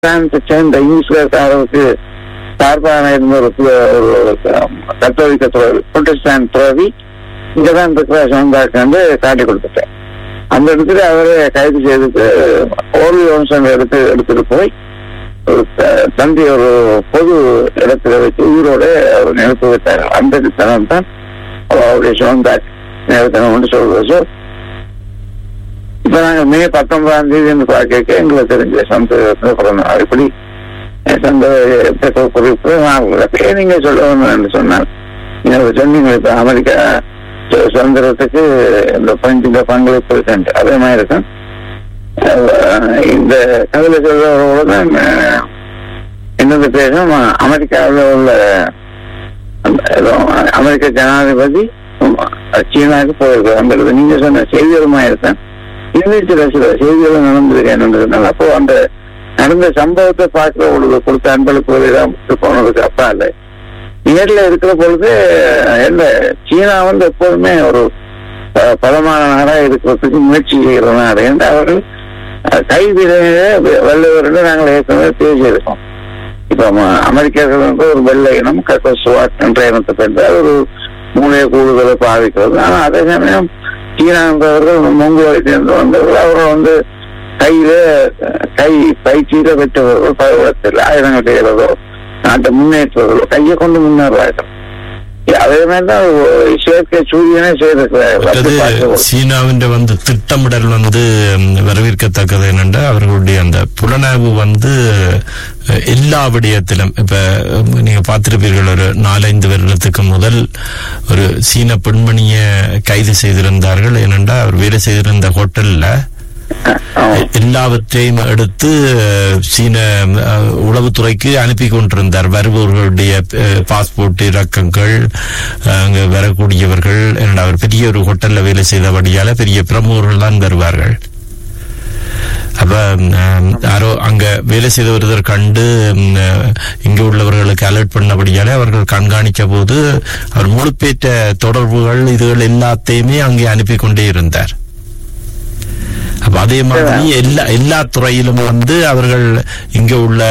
பிரான்ஸை சேர்ந்த இங்கிலீஷ்காரருக்கு சார்பான இருந்த ஒரு கு- ஒரு கத்தோலிக்க துறவி புரொட்டஸ்டாண்ட் துறவி இங்கதான் இருக்கிற சொந்தாக்கு காட்டி கொடுத்துட்டேன் அந்த இடத்துல அவரை கைது செய்துட்டு ஓர்வி வம்சம் எடுத்து எடுத்துட்டு போய் ஒரு த- தந்தி ஒரு பொது இடத்துல வச்சு உயிரோட அவர் நினைப்பு வைத்தார் அந்த தனம் தான் அவருடைய சொந்தாக் நேரத்தனம் என்று சொல்றது So, இப்ப நாங்க மே பத்தொன்பதாம் தேதி என்று பார்க்க எங்களுக்கு தெரிஞ்ச சொந்த பிறந்த நாள் இப்படி என் சொந்த பெற்ற குறிப்பு நான் உங்களை நீங்க சொல்லணும்னு சொன்னார் நீங்க சொன்னீங்க இப்ப அமெரிக்கா சு- சுதந்திரத்துக்கு இந்த பஞ்சு பங்களிப்பு இருக்கு அதே மாதிரி இருக்கும் அஹ் இந்த கதையில சொல்றவரோட தான் அஹ், என்னது பேசும் அமெரிக்காவில் உள்ள அந்த ஏதோ அமெரிக்க ஜனாதிபதி சீனாவுக்கு போயிருக்கு அந்த இடத்துல நீங்க சொன்ன செய்திகளுமா இருக்கேன் இன்னும் சில சில செய்திகள் நடந்திருக்கேன் அப்போ அந்த நடந்த சம்பவத்தை பார்க்கிற பொழுது கொடுத்த அன்பளுக்கு ஒரு இதாக போனதுக்கு அப்பா இல்லை நேர்ல இருக்கிற பொழுது என்ன சீனா வந்து எப்போதுமே ஒரு அஹ், பலமான நாடா இருக்கிறதுக்கு முயற்சி செய்கிற நாடு என்று அவர்கள் அஹ், கைவினையே வல்லவர்கள் நாங்கள் ஏற்கனவே பேசியிருக்கோம் இப்ப ம- அமெரிக்கர்கள் வந்து ஒரு வெள்ளை இனம் கக்கோசுவாட் என்ற இனத்தை பெற்ற ஒரு மூளைய கூடுதலை பாதிக்கிறது ஆனா அதே சமயம் சீனா என்பவர்கள் மொங்கோலை சேர்ந்து வந்தவர்கள் அவர்கள் வந்து கையில அஹ், கை பயிற்சியில பெற்றவர்கள் பருவத்தில் ஆயுதங்கள் செய்கிறதோ நாட்டை முன்னேற்றுவதோ கையை கொண்டு முன்னேறார்கள் அதே மாதிரி தான் ஒரு செயற்கை சூரியனே செய்திருக்கிறார்கள் அது அப்படி பார்க்கும்போது. சீனாவின் வந்து திட்டமிடல் வந்து ம், வரவேற்கத்தக்கது என்னென்றா அவர்களுடைய அந்த புலனாய்வு வந்து அஹ், எல்லா விடயத்திலும் இப்ப ம், நீங்க பார்த்திருப்பீர்கள் ஒரு நாலைந்து வருடத்துக்கு முதல் ஒரு சீன பெண்மணிய கைது செய்திருந்தார்கள் ஏனென்றா அவர் வேலை செய்திருந்த ஹோட்டல்ல ஆமா. எல்லாவற்றையும் எடுத்து அஹ், சீன அஹ், உளவுத்துறைக்கு அனுப்பி கொண்டிருந்தார் வருபவர்களுடைய அஹ், பாஸ்போர்ட் இறக்கங்கள் அஹ், அங்கு வரக்கூடியவர்கள் என்னடா அவர் பெரிய ஒரு ஹோட்டல்ல வேலை செய்தபடியால பெரிய பிரமுகர்கள் தான் வருவார்கள் அப்ப ம், யாரோ அங்க வேலை செய்த ஒருத்தர் கண்டு ம், இங்க உள்ளவர்களுக்கு அலர்ட் பண்ணபடியாலே அவர்கள் கண்காணிச்ச போது அவர் முழுப்பேற்ற தொடர்புகள் இதுகள் எல்லாத்தையுமே அங்கே அனுப்பி கொண்டே இருந்தார் அப்ப அதே மாதிரி எல்லா எல்லா துறையிலும் வந்து அவர்கள் இங்க உள்ள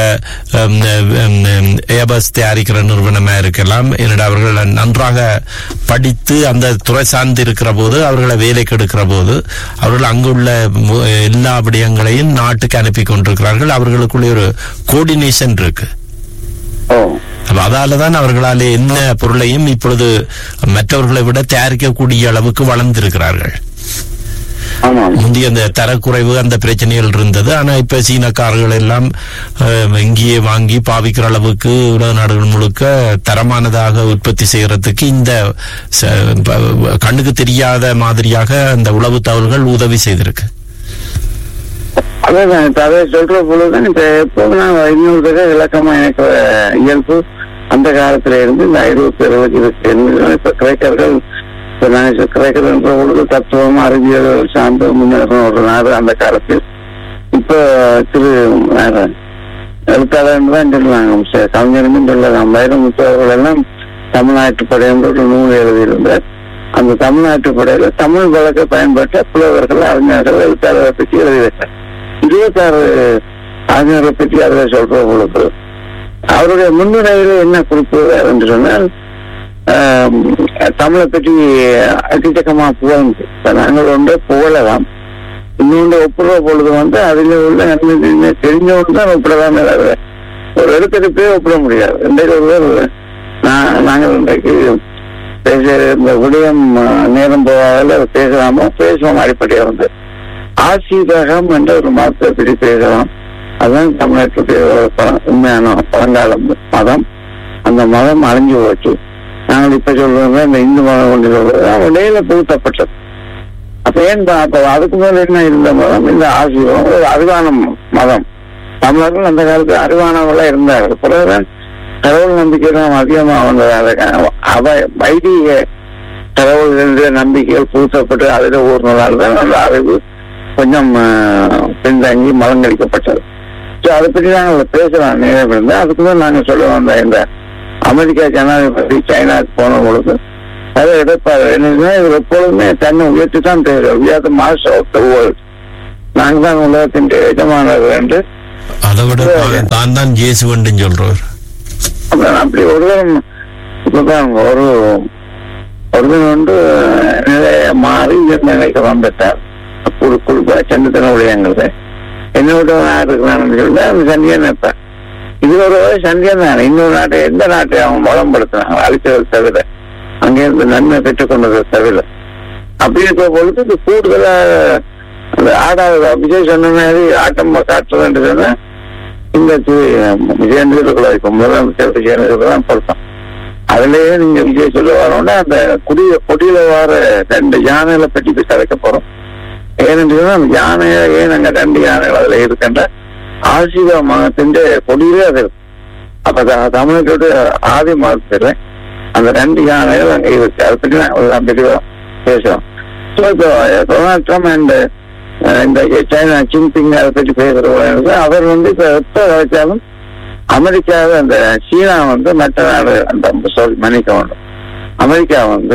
ஏபஸ் தயாரிக்கிற நிறுவனமா இருக்கலாம் என்னடா அவர்கள் நன்றாக படித்து அந்த துறை சார்ந்து இருக்கிற போது அவர்களை வேலைக்கு எடுக்கிற போது அவர்கள் அங்குள்ள மு- எல்லா விடயங்களையும் நாட்டுக்கு அனுப்பி கொண்டிருக்கிறார்கள் அவர்களுக்குள்ளே ஒரு கோஆர்டினேஷன் இருக்கு ஓ அப்ப அதால தான் அவர்களால் என்ன பொருளையும் இப்பொழுது மற்றவர்களை விட தயாரிக்கக்கூடிய அளவுக்கு வளர்ந்திருக்கிறார்கள் ஆமா முந்தைய அந்த தரக்குறைவு அந்த பிரச்சனைகள் இருந்தது ஆனா இப்ப சீனக்காரர்கள் எல்லாம் அஹ், இங்கேயே வாங்கி பாவிக்கிற அளவுக்கு உலக நாடுகள் முழுக்க தரமானதாக உற்பத்தி செய்யறதுக்கு இந்த ச- ப- கண்ணுக்கு தெரியாத மாதிரியாக அந்த உளவு தகவல்கள் உதவி செய்திருக்கு அதான் இப்ப அதை சொல்ற பொழுதுதான் இப்ப எப்போது நான் இன்னொரு தடவை விளக்கமா எனக்கு இயல்பு அந்த காலத்துல இருந்து இந்த ஐரோப்பிய இருபத்தி இருந்து இப்ப கிரேக்கர்கள் இப்ப நான் சொ- கிரேக்கர் என்ற பொழுது தத்துவம் அறிவியல் சார்ந்து முன்னேறின ஒரு நாடு அந்த காலத்தில் இப்ப திரு வேற எழுத்தாளர் தான் சொல்லுவாங்க ச- கவிஞரும் சொல்லலாம் வைரமுத்தவர்கள் எல்லாம் தமிழ்நாட்டு படை என்ற ஒரு நூல் எழுதியிருந்தார் அந்த தமிழ்நாட்டு படையில தமிழ் வழக்கை பயன்பட்ட புலவர்கள் அறிஞர்கள் எழுத்தாளரை பற்றி எழுதியிருக்கார் இருபத்தாறு அறிஞரை பற்றி அதில் சொல்ற பொழுது அவருடைய முன்னுரையில என்ன குறிப்பு என்று சொன்னால் ஆம், தமிழை பற்றி அடித்தக்கமா புகழ்ந்து இப்ப நாங்கள் ஒன்றை புகழலாம் இன்னொன்று ஒப்புற பொழுது வந்து அதில் உள்ள நன்மை தீமை தெரிஞ்சவங்க தான் ஒப்பிடலாம் ஒரு எடுத்தெடுப்பே ஒப்பிட முடியாது இன்றைக்கு ஒருவர் நான் நாங்கள் இன்றைக்கு பேச இந்த விடயம் அஹ், நேரம் போகாத பேசலாமோ பேசுவோம் அடிப்படையாக வந்து ஆசீதகம் என்ற ஒரு மதத்தை பற்றி பேசலாம் அதுதான் தமிழ்நாட்டுடைய ஒரு பழ- உண்மையான பழங்கால மதம் அந்த மதம் அழிஞ்சு போச்சு நாங்கள் இப்ப சொல்றது இந்த இந்து மதம் கொண்டு சொல்றது அது இடையில புகுத்தப்பட்டது அப்ப ஏன் பா- அப்ப அதுக்கு மேல என்ன இருந்த மதம் இந்த ஆசீர்வாதம் ஒரு அறிவான மதம் தமிழர்கள் அந்த காலத்துல அறிவானவர்களா இருந்தார்கள் பிறகுதான் கடவுள் நம்பிக்கை தான் அதிகமா வந்ததால அவ வைதிக கடவுள்களுடைய நம்பிக்கைகள் புகுத்தப்பட்டு அதில் ஊர்னதால் தான் அந்த அறிவு கொஞ்சம் ஆஹ், பின்தங்கி மலங்கடிக்கப்பட்டது ஸோ அதை பற்றி நாங்கள் பேசலாம் நேரம் இருந்தால் அதுக்கு தான் நாங்கள் சொல்ல வந்த இந்த அமெரிக்கா ஜனாதிபதி சைனாக்கு போன பொழுது அதை எடுப்பார் என்னன்னா இவர் எப்பொழுதுமே தன்னை உயர்த்தி தான் பேசுவார் we are the master of the world நாங்கள் தான் உலகத்தின் எஜமானர்கள் என்று அதை விட தான் தான் தான் ஜேசுவண்டுன்னு சொல்றவர் அப்புறம் அப்படி ஒருவன் இப்பதான் ஒரு ஒருவன் வந்து நிலைய மாறி இந்த நிலைக்கு வந்துட்டார் குழு குழுப்பா சந்தித்தன உடையங்கிறது என்னோட நாடு இருக்கிறான்னு சொல்லிட்டு அந்த சந்தியன் இருப்பான் இது ஒரு வகை சந்தியன் தான் இன்னொரு நாட்டை எந்த நாட்டை அவன் வளம்படுத்தினாங்க அழிச்சதை தவிர அங்கிருந்து நன்மை பெற்றுக்கொண்டதை தவிர அப்படி இருக்க பொழுது இது கூடுதலா அந்த ஆடாவது விஜய் சொன்ன மாதிரி ஆட்டம் காட்டுறதுன்னு சொன்னா இந்த விஜயேந்திரக்குள்ள இப்ப முதலமைச்சர் விஜயேந்திரக்குள்ள தான் பொருத்தம் அதுலயே நீங்க விஜய் சொல்ல வரோம்னா அந்த குடிய கொடியில வர ரெண்டு யானைகளை பற்றி போய் கதைக்க போறோம் ஏன்னு சொன்னா அந்த யானையை ஏன் அங்க ரெண்டு யானைகள் அதுல இருக்கின்ற ஆசிர்வாத மகத்தின் கொடியிலே அது இருக்கு அப்ப த- தமிழர்களோட ஆதி மதத்துல அந்த ரெண்டு யானைகள் அங்க இருக்கு அதை பற்றி நான் ஒரு தெளிவா பேசுறோம் ஸோ இப்போ டொனால்ட் ட்ரம்ப் அண்ட் இந்த சைனா சின்பிங் அதை பற்றி பேசுறவங்க அவர் வந்து இப்ப எப்ப வச்சாலும் அமெரிக்காவை அந்த சீனா வந்து மற்ற நாடு அந்த சொல் மன்னிக்க வேண்டும் அமெரிக்கா வந்து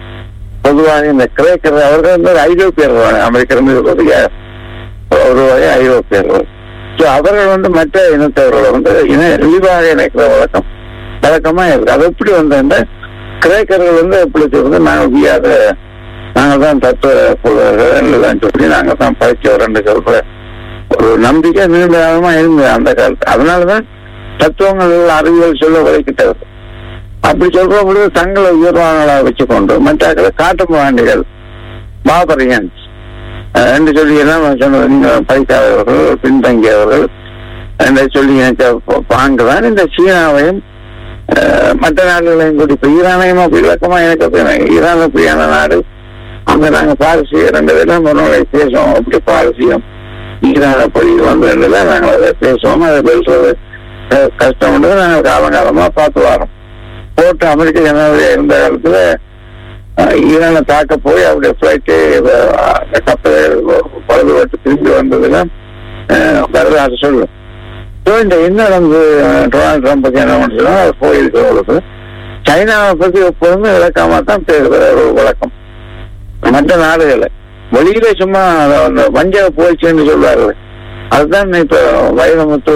பொதுவாக இந்த கிரேக்கர் அவர்கள் வந்து ஒரு ஐரோப்பியர்கள் அமெரிக்கர் வந்து ஒரு வகை- ஒரு வகை ஐரோப்பியர்கள் ஸோ அவர்கள் வந்து மற்ற இனத்தவர்களை வந்து இன இழிவாக இணைக்கிற வழக்கம் வழக்கமா இருக்கு அது எப்படி வந்து கிரேக்கர்கள் வந்து எப்படி சொல்றது நாங்கள் வியாத நாங்கள் தான் தத்துவ புலவர்கள் எல்லாம் சொல்லி நாங்கள் தான் படிச்சவர் சொல்ற ஒரு நம்பிக்கை நீண்ட காலமா இருந்தது அந்த காலத்து அதனாலதான் தத்துவங்கள் அறிவியல் சொல்ல உழைக்கிட்டது அப்படி சொல்ற பொழுது தங்களை உயர்வானங்களா வச்சுக்கொண்டு மற்ற காட்டு மாண்டிகள் பாபரியன்ஸ் அஹ் என்று சொல்லி எல்லாம் சொன்னது நீங்க படிக்காதவர்கள் பின்தங்கியவர்கள் என்று சொல்லி நினைச்ச ப- பாங்கு தான் இந்த சீனாவையும் அஹ், மற்ற நாடுகளையும் கூட்டி இப்ப ஈரானையும் அப்படி விளக்கமா எனக்கு அப்படி ஈரான் அப்படியான நாடு அங்க நாங்க பாரசீக ரெண்டு பேரும் முன்னோரை பேசுவோம் அப்படி பாரசீகம் ஈரான் அப்படி வந்ததுல நாங்கள் அதை பேசுவோம் அதை பேசுறது அஹ், கஷ்டம்ன்றது நாங்கள் காலங்காலமா பார்த்து வரோம் போட்டு அமெரிக்க ஜனாதிபதியா இருந்த காலத்துல அஹ், ஈரானை தாக்க போய் அவருடைய பிளைட்டு கப்பல் பழுதுபட்டு திரும்பி வந்ததுல அஹ், வரலாறு சொல்லும் ஸோ இந்த என்ன நடந்து டொனால்ட் ட்ரம்ப் பத்தி என்ன பண்ணுறோம் அது போயிருக்கிறவங்களுக்கு சைனாவை பத்தி எப்போதுமே விளக்காம தான் பேசுகிற ஒரு வழக்கம் மற்ற நாடுகளை வெளியில சும்மா அந்த வஞ்சக புகழ்ச்சின்னு சொல்றாரு அதுதான் இப்ப வைரமுத்து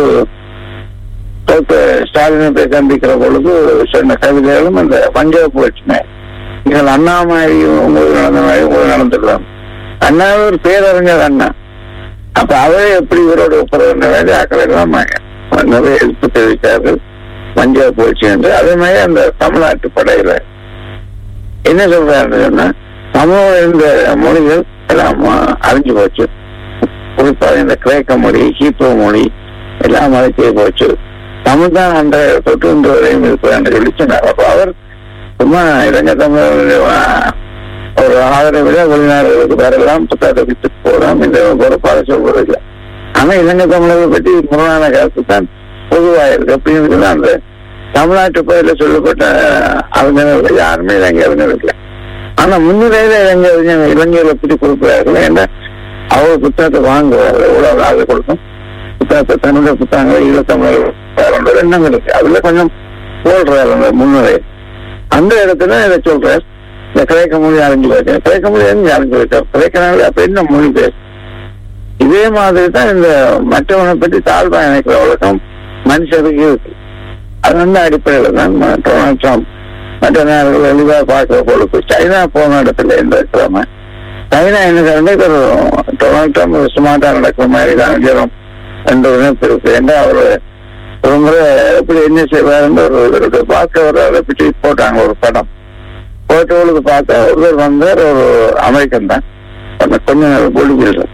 தோத்த ஸ்டாலினை போய் சந்திக்கிற பொழுது சொன்ன கவிதைகளும் அந்த வஞ்சக புகழ்ச்சிமே நீங்கள் அண்ணா மாதிரி உங்களுக்கு நடந்த மாதிரி உங்களுக்கு நடந்துக்கலாம் அண்ணாவே ஒரு பேரறிஞர் அண்ணா அப்ப அவரே எப்படி இவரோட ஒப்புரவு வேண்டிய ஆக்கள் எல்லாம் நிறைய எதிர்ப்பு தெரிவித்தார்கள் வஞ்சக புகழ்ச்சி என்று அதே மாதிரி அந்த தமிழ்நாட்டு படையில என்ன சொல்றாருன்னு சொன்னா தமிழோட இந்த மொழிகள் எல்லாம் அஹ், அழிஞ்சு போச்சு குறிப்பாக இந்த கிரேக்க மொழி ஹீப்ரோ மொழி எல்லாம் அழிஞ்சே போச்சு தமிழ் தான் அந்த தொற்று இன்று வரையும் இருப்பது என்று சொல்லி சொன்னார் அப்போ அவர் சும்மா இளைஞர் தமிழர் அஹ், ஒரு ஆதரவில வெளிநாடுகளுக்கு வரலாம் புத்தகத்தை விட்டு போகலாம் இந்த பொறுப்பாக சொல்வதில்லை ஆனா இலங்கை தமிழர்கள் பற்றி முரணான கருத்து தான் பொதுவாக இருக்கு அப்படின்னு சொல்லி அந்த தமிழ்நாட்டு பயில சொல்லப்பட்ட அறிஞர்கள் யாருமே இலங்கை அறிஞர் இல்லை ஆனா முன்னிலையில இலங்கை அறிஞர் இலங்கையில எப்படி கொடுக்கிறார்கள் ஏன்னா அவர் புத்தகத்தை வாங்குவார்கள் எவ்வளவு ஆக கொடுக்கும் புத்தகத்தை தன்னுடைய புத்தகங்களை ஈழத்தமிழர்கள் எண்ணம் இருக்கு அதுல கொஞ்சம் போடுறாரு அந்த முன்னிலை அந்த இடத்துல இதை சொல்றார் இந்த கிரேக்க மொழி அறிஞ்சு வைக்கிறேன் கிரேக்க மொழி எங்க அறிஞ்சு வைத்தார் கிரேக்க நாள் அப்ப என்ன மொழி பேசு இதே மாதிரி தான் இந்த மற்றவனை பற்றி தாழ்வா நினைக்கிற வழக்கம் மனுஷருக்கு இருக்கு அது வந்து அடிப்படையில் தான் ம- டொனால்ட் ட்ரம்ப் மற்ற நேரங்கள் எளிதாக பார்க்கிற பொழுது சைனா போன இடத்துல எந்த இருக்கிறவங்க சைனா என்ன சொல்றது ஒரு டொனால்ட் ட்ரம்ப் ஒரு ஸ்மார்ட்டா நடக்கிற மாதிரி தான் ஜனம் என்ற ஒரு நினைப்பு இருக்கு ஏன்னா அவர் ஒரு முறை எப்படி என்ன செய்வாருன்னு ஒரு ஒரு பார்க்க ஒரு அதை பற்றி போட்டாங்க ஒரு படம் போட்டவங்களுக்கு பார்த்தா ஒருவர் வந்தார் ஒரு அமெரிக்கன் தான் கொஞ்சம் கொஞ்சம் பொடி பில்டர்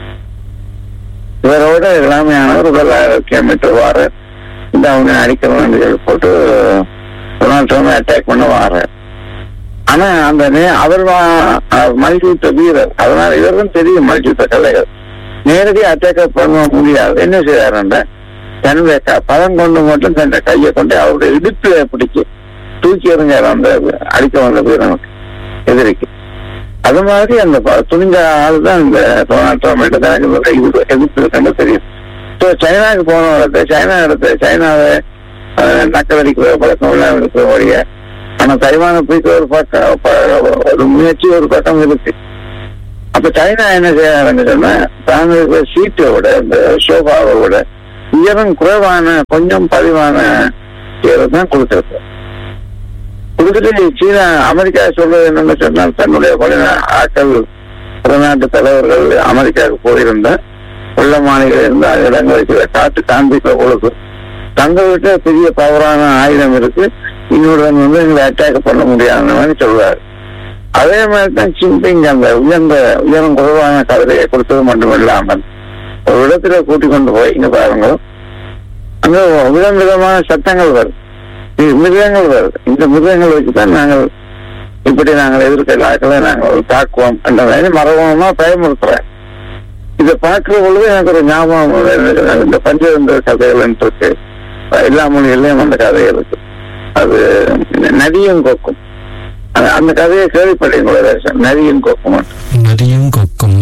இவரோட இளமையானவர் தொள்ளாயிரம் கிலோமீட்டர் வார இந்த அவங்க அடிக்கிறோம்னு சொல்லி போட்டு டொனால்ட் ட்ரம்ப் அட்டாக் பண்ண வாரார் ஆனா அந்த நே- அவர் வா- அவர் மல்யுத்த வீரர் அதனால இவருக்கும் தெரியும் மல்யுத்த கலைகள் நேரடியாக அட்டாக் பண்ண முடியாது என்ன செய்யறாருன்ற தன்னுடைய க- பதம் கொண்டு மட்டும் தன்னுடைய கையை கொண்டு அவருடைய இடுப்புல பிடிச்சு தூக்கி எறிஞ்சார் அந்த அடிக்க வந்த வீரனுக்கு எதிரிக்கு அது மாதிரி அந்த ப- துணிஞ்ச ஆள் தான் இந்த டொனால்ட் ட்ரம்ப் கிட்ட தான் இவரு இவரு எதிர்ப்பு இருக்குன்னு தெரியும் ஸோ சைனாக்கு போன இடத்த சைனா இடத்த சைனாவை அஹ், நக்கலடிக்கிற பழக்கம் எல்லாம் இருக்கிற வழிய ஆனா தைவானை பிடிக்கிற ஒரு பக்கம் ப- ஒரு முயற்சி ஒரு பக்கம் இருக்கு அப்ப சைனா என்ன செய்யறாங்கன்னு சொன்னா தான் இருக்கிற சீட்டை விட இந்த சோஃபாவை விட உயரம் குறைவான கொஞ்சம் பதிவான உயரம் தான் கொடுத்திருக்கு கொடுத்துட்டு சீனா அமெரிக்கா சொல்றது என்னன்னு சொன்னால் தன்னுடைய வெளிநா ஆட்கள் வெளிநாட்டு தலைவர்கள் அமெரிக்காவுக்கு போயிருந்த வெள்ள மாநில இருந்து அந்த இடங்களுக்கு காட்டு காண்பிக்கிற பொழுது தங்கள்கிட்ட பெரிய பவரான ஆயுதம் இருக்கு இன்னொருவன் வந்து எங்களை அட்டாக் பண்ண முடியாதுன்னு மாதிரி சொல்றாரு அதே மாதிரி தான் சிம்பிங் அந்த உயர்ந்த உயரம் குறைவான கவிதையை கொடுத்தது மட்டுமில்லாமல் ஒரு இடத்துல கூட்டிக் கொண்டு போய் இங்க பாருங்க அங்க விதம் விதமான சத்தங்கள் வருது இது மிருகங்கள் வருது இந்த மிருகங்கள் வச்சுதான் நாங்கள் இப்படி நாங்கள் எதிர்க்கலாக்களை நாங்கள் தாக்குவோம் என்ற மாதிரி மரபமா பயமுறுத்துறேன் இதை பார்க்கிற பொழுது எனக்கு ஒரு ஞாபகம் வருது. இந்த பஞ்சதந்திர கதைகள் இருக்கு எல்லா மொழிகள்லயும் அந்த கதை இருக்கு அது நதியும் கொக்கும் அந்த- அந்த கதையை கேள்விப்பட்டீங்களா நதியும் கொக்கும் நரியும் கொக்கும்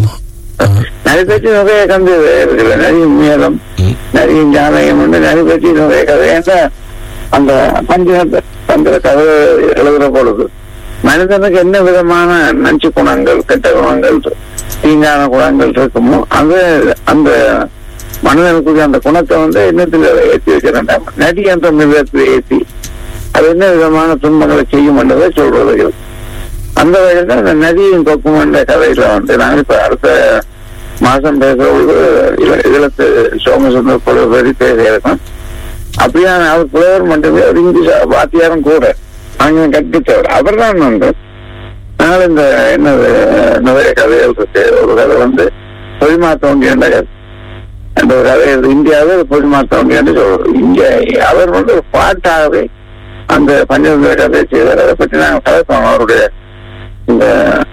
நரி பற்றி நிறைய கந்து இருக்குல்ல நரியும் மேலம் ம். நரியும் ஜானகம் வந்து நரி பற்றி நிறைய கதை ஏன்னா அந்த பஞ்சதந்திர கதை எழுதுற பொழுது மனிதனுக்கு என்ன விதமான நஞ்சு குணங்கள் கெட்ட குணங்கள் தீங்கான குணங்கள் இருக்குமோ அது அந்த மனிதனுக்குரிய அந்த குணத்தை வந்து எண்ணத்தில் ஏற்றி வைக்கிறாங்க நடி என்ற மிருகத்தில் ஏற்றி அது என்ன விதமான துன்பங்களை செய்யும் என்றதை சொல்றது இது. அந்த வகையில் தான் இந்த நதியின் கொக்கும் என்ற கதையில வந்து நாங்கள் இப்ப அடுத்த மாசம் பேசுறது இளத்து சோமசுந்தர் புலவரி பேச இருக்கும் அப்படியான அவர் புலவர் மட்டுமே ஒரு இங்கிலீஷ் வாத்தியாரும் கூட ஆங்கிலம் கற்பித்தவர் அவர் தான் வந்து நாங்கள் இந்த என்னது நிறைய கதைகள் இருக்கு ஒரு கதை வந்து பொய்மாத்தோண்டி என்ற கதை அந்த ஒரு கதை இருக்கு. இந்தியாவில் பொய்மாத்தோண்டி என்று சொல்றது இங்க அவர் வந்து ஒரு பாட்டாகவே அந்த பஞ்சதந்திர கதையை செய்தார் அதை பற்றி நாங்கள் கதைப்போம் அவருடைய இந்த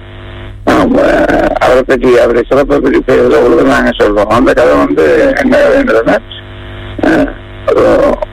ஆம், அஹ், அவரை பற்றி அவருடைய சிறப்பை பற்றி பேசுகிற பொழுது நாங்க சொல்றோம் அந்த கதை வந்து என்ன கதைன்றதுன்னா அஹ், ஒரு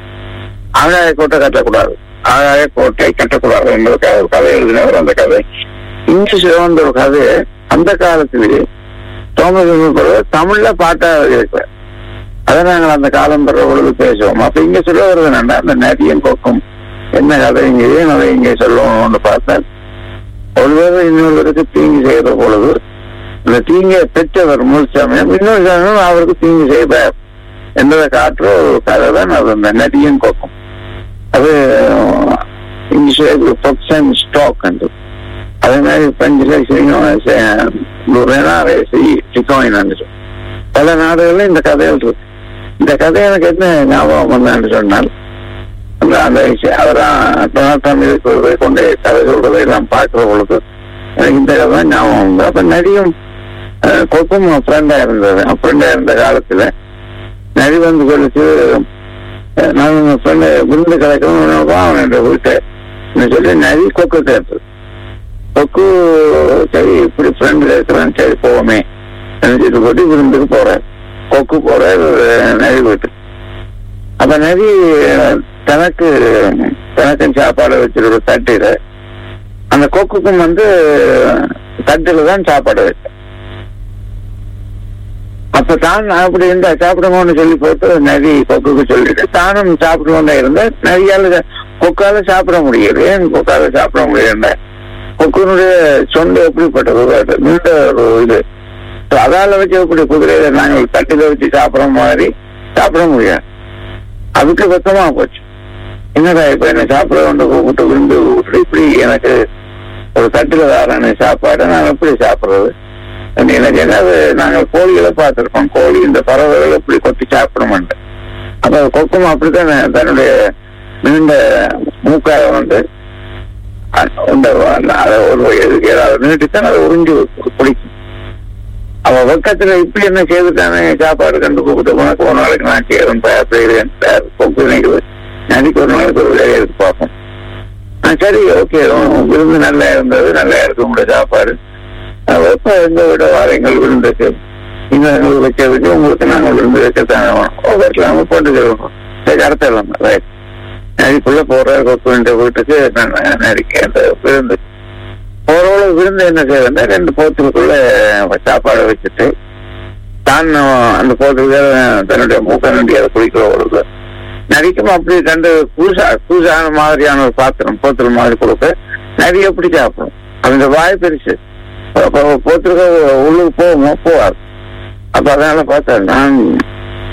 ஆகாய கோட்டை கட்டக்கூடாது ஆகாய கோட்டை கட்டக்கூடாது என்பதற்காக ஒரு கதை எழுதினவர் அந்த கதை இங்கிலீஷ்ல வந்து ஒரு கதையை அந்த காலத்திலேயே தோமஸ் புலவர் தமிழ்ல பாட்டா இருக்கிறார் அதை நாங்கள் அந்த காலம் பெற பொழுது பேசுவோம் அப்ப இங்க சொல்ல வருது என்னன்னா அந்த நதியம் கொக்கும் என்ன கதை இங்க ஏன் அதை இங்கே சொல்லணும்னு பார்த்தேன் ஒருவர் இன்னொருவருக்கு தீங்கு செய்கிற பொழுது இந்த தீங்கை பெற்றவர் முழு சமயம் இன்னொரு சமயம் அவருக்கு தீங்கு செய்வார் என்பதை காட்டுற ஒரு கதை தான் அது அந்த நதியும் கொக்கும் அது இங்கிலீஷ் பொக்சன் ஸ்டாக் என்று அதே மாதிரி பஞ்சில் சிக்கோயின் பல நாடுகளில் இந்த கதைகள் இருக்கு இந்த கதை எனக்கு என்ன ஞாபகம் வந்தான்னு சொன்னால் அந்த அந்த விஷயம் அவரா டொனால்ட் ட்ரம்ப் இருக்கிறதை கொண்டு கதை சொல்றதை எல்லாம் பார்க்கிற பொழுது எனக்கு இந்த கதை தான் ஞாபகம் வந்து அப்ப நடியும் அஹ், கொக்கும் ஃப்ரெண்டா இருந்தது ஃப்ரெண்டா இருந்த காலத்துல நரி வந்து சொல்லிச்சு அஹ், நான் உங்க ஃப்ரெண்டு விருந்து கிடைக்கணும் அவன் என்ற வீட்டை சொல்லி நரி கொக்கு கேட்டது கொக்கு சரி இப்படி ஃப்ரெண்டு இருக்கிறான் சரி போவோமே நினைச்சிட்டு போட்டு விருந்துக்கு போறேன் கொக்கு போறார் நரி வீட்டு அப்ப நரி தனக்கு தனக்கு சாப்பாடு வச்சிருக்கிற தட்டில அந்த கொக்குக்கும் வந்து தட்டுல தான் சாப்பாடு வச்ச அப்ப தான் அப்படி இருந்தா சாப்பிடுங்கன்னு சொல்லி போட்டு நரி கொக்குக்கு சொல்லிட்டு தானும் சாப்பிடுவோம் இருந்த நரியால கொக்கால சாப்பிட முடியல ஏன் கொக்கால சாப்பிட முடியல கொக்குனுடைய சொண்டு எப்படிப்பட்டது நீண்ட ஒரு இது இப்ப அதால வச்சு இப்படி குதிரையில நாங்கள் தட்டில வச்சு சாப்பிடுற மாதிரி சாப்பிட முடியாது அதுக்கு வெக்கமா போச்சு என்னடா இப்ப என்ன சாப்பிட கொண்டு கூப்பிட்டு விருந்து கூப்பிட்டு இப்படி எனக்கு ஒரு தட்டுல தாரான சாப்பாடு நான் எப்படி சாப்பிடுறது எனக்கு என்னது நாங்கள் கோழிகளை பார்த்திருக்கோம் கோழி இந்த பறவைகள் எப்படி கொத்தி சாப்பிட மாட்டேன் அப்ப கொக்கும் அப்படித்தான் தன்னுடைய நீண்ட மூக்கால வந்து அந்த- அந்த அதை ஒரு எதுக்கு ஏதாவது நீட்டித்தான் அதை உறிஞ்சு குடிக்கும் அவ வெக்கத்துல இப்படி என்ன செய்துட்டானே சாப்பாடு கண்டு கூப்பிட்டு உனக்கு ஒரு நாளைக்கு நான் செய்யறேன் தயார் செய்கிறேன் தயார் கொக்கு நினைக்குது நடிக்கு ஒரு நாளைக்கு ஒரு வேலையை எடுத்து பார்ப்போம் ஆ, சரி ஓகே விருந்து நல்லா இருந்தது நல்லா இருக்கு உங்களுடைய சாப்பாடு எப்ப எங்க விட வாரங்கள் விருந்துக்கு நீங்க எங்களுக்கு வைக்கிறதுக்கு உங்களுக்கு நாங்கள் விருந்து வைக்கத்தானே வேணும் வைக்கலாம போட்டுக்கிறோம் சரி அடுத்த இல்லாம ரைட் நடிக்குள்ள போற கொக்கு வேண்டிய வீட்டுக்கு நான் நடிக்க அந்த விருந்து போறவள விருந்து என்ன செய்யறேன்னா ரெண்டு போத்துக்குள்ள சாப்பாடு வச்சுட்டு தான் அந்த போத்துக்கு தன்னுடைய மூக்க நண்டி அதை குடிக்கிற பொழுது நரிக்கும் அப்படி கண்டு பூசா பூசான மாதிரியான ஒரு பாத்திரம் போத்தல் மாதிரி கொடுக்க நரி எப்படி சாப்பிடும் அந்த வாய் பெருசு அப்ப போத்திருக்க உள்ளுக்கு போகுமோ போவாது அப்ப அதனால பார்த்தா நான்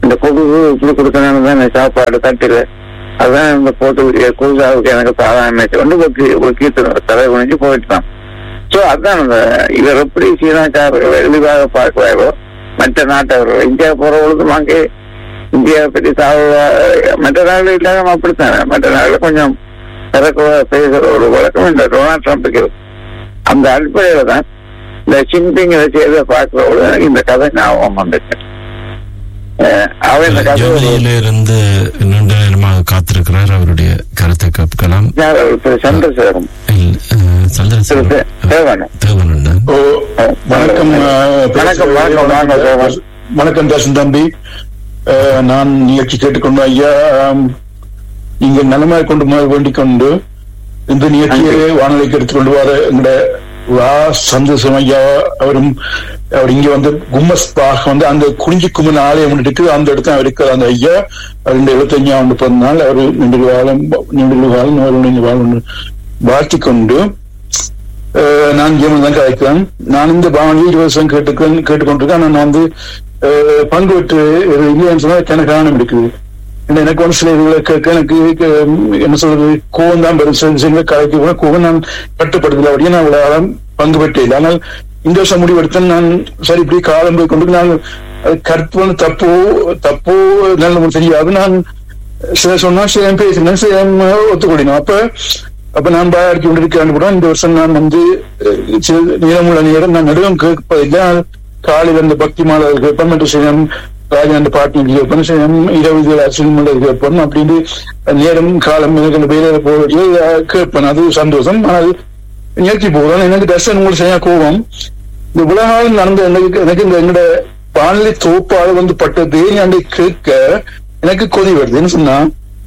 இந்த கொழுவு இப்படி கொடுக்கணும்னு தான் சாப்பாடு தட்டில அதான் இந்த போட்டு குழுசாவுக்கு எனக்கு சாதாரண கொண்டு கீர்த்தனை தலை குனிஞ்சு போயிட்டான் சோ அதான் அந்த இவர் எப்படி சீனாக்காரர்கள் எளிதாக பார்க்கிறாரோ மற்ற நாட்டவர்கள் இந்தியா போறவங்களுக்கு அங்கே இந்தியா பற்றி சாவ மற்ற நாடுகள் இல்லாம அப்படித்தானே மற்ற நாடுகள் கொஞ்சம் பிறக்குவ பேசுற ஒரு வழக்கம் இந்த டொனால்ட் ட்ரம்ப்புக்கு இருக்கு. அந்த அடிப்படையில தான் இந்த சின்பிங் இதை செய்த பார்க்கிறவங்க எனக்கு இந்த கதை ஞாபகம் வந்துச்சு அஹ் அவன் இந்த கதை ஒரு- ஜெர்மனியில இருந்து நீண்ட நேரமாக காத்திருக்கிறார் அவருடைய கருத்தை கேட்கலாம் யார் அவர் திரு சந்திரசேகரம் இல்ல, அஹ், திரு சந்திரசேகரன் தே- தேவன் தேவனண்ணன் ஓ, வணக்கம் அஹ், வணக்கம், வணக்கம், வாங்க, தேவன். வணக்கம் தாசன் தம்பி அஹ், நான் நிகழ்ச்சி கேட்டுக்கொண்டு ஐயா ஆம், நீங்க நலமாய் கொண்டு போக வேண்டிக் கொண்டு இந்த நிகழ்ச்சியை வானொலிக்கு எடுத்துக்கொண்டு வர எங்கட வா சந்தோஷம் ஐயா அவரும் அவர் இங்க வந்து கும்மஸ் பாக வந்து அந்த குறிஞ்சி கும்மன் ஆலயம் ஒன்று இருக்கு அந்த இடத்துல அவர் இருக்கிற அந்த ஐயா அவர் இந்த எழுபத்தஞ்சாம் ஆண்டு பிறந்தநாள் அவர் நின்று வாழும் நின்று வாழும் அவர் வாழும் வாழ்த்தி கொண்டு அஹ் நான் ஜெர்மன் தான் கதைக்கிறேன் நான் இந்த பாவனி இருபது வருஷம் கேட்டுக்கிறேன் கேட்டுக்கொண்டிருக்கேன் ஆனா நான் வந்து அஹ், பங்கு பெற்று இல்லைன்னு சொன்னா எனக்கு காரணம் இருக்குது ஏன்னா எனக்கு ஒரு சில இதுகளை கேட்க எனக்கு அஹ், என்ன சொல்றது கோவம் தான் பெரும் சில விஷயங்களை கதைக்க கூட கோவம் நான் கட்டுப்படுத்தல அப்படியே நான் இவ்வளவு காலம் பங்கு பெற்றேன் ஆனால் இந்த வருஷம் முடிவெடுத்தேன் நான் சரி இப்படி காலம் போய் கொண்டு நான் அது கருத்து வந்து தப்போ தப்போ நல்ல தெரியாது நான் சில சொன்னா சில பேசினேன் சில ஒத்துக்கொடினோம் அப்ப அப்ப நான் பாயாக்கி கொண்டிருக்கிறேன் கூட இந்த வருஷம் நான் வந்து அஹ், சில நீளமுள்ள நேரம் நான் நடுவம் கேட்பதில்லை ஆனால் காலையில் அந்த பக்தி மாலை கேட்பேன் மற்றும் செய்யணும் ராஜாண்ட பாட்டு கேட்பேன் செய்யணும் இரவு சினிமலை கேட்பேன் அப்படின்னு நேரம் காலம் எனக்கு அந்த பேர போக கேட்பேன் அது சந்தோஷம் ஆனால் நிகழ்ச்சி போகிறோம் எனக்கு தர்சன் உங்களுக்கு செய்ய கோபம் இந்த உலகம் நடந்த எனக்கு எனக்கு இந்த எங்கட வானிலை தோப்பால் வந்து பட்ட தேனியாண்டை கேட்க எனக்கு கொதி வருது என்ன சொன்னா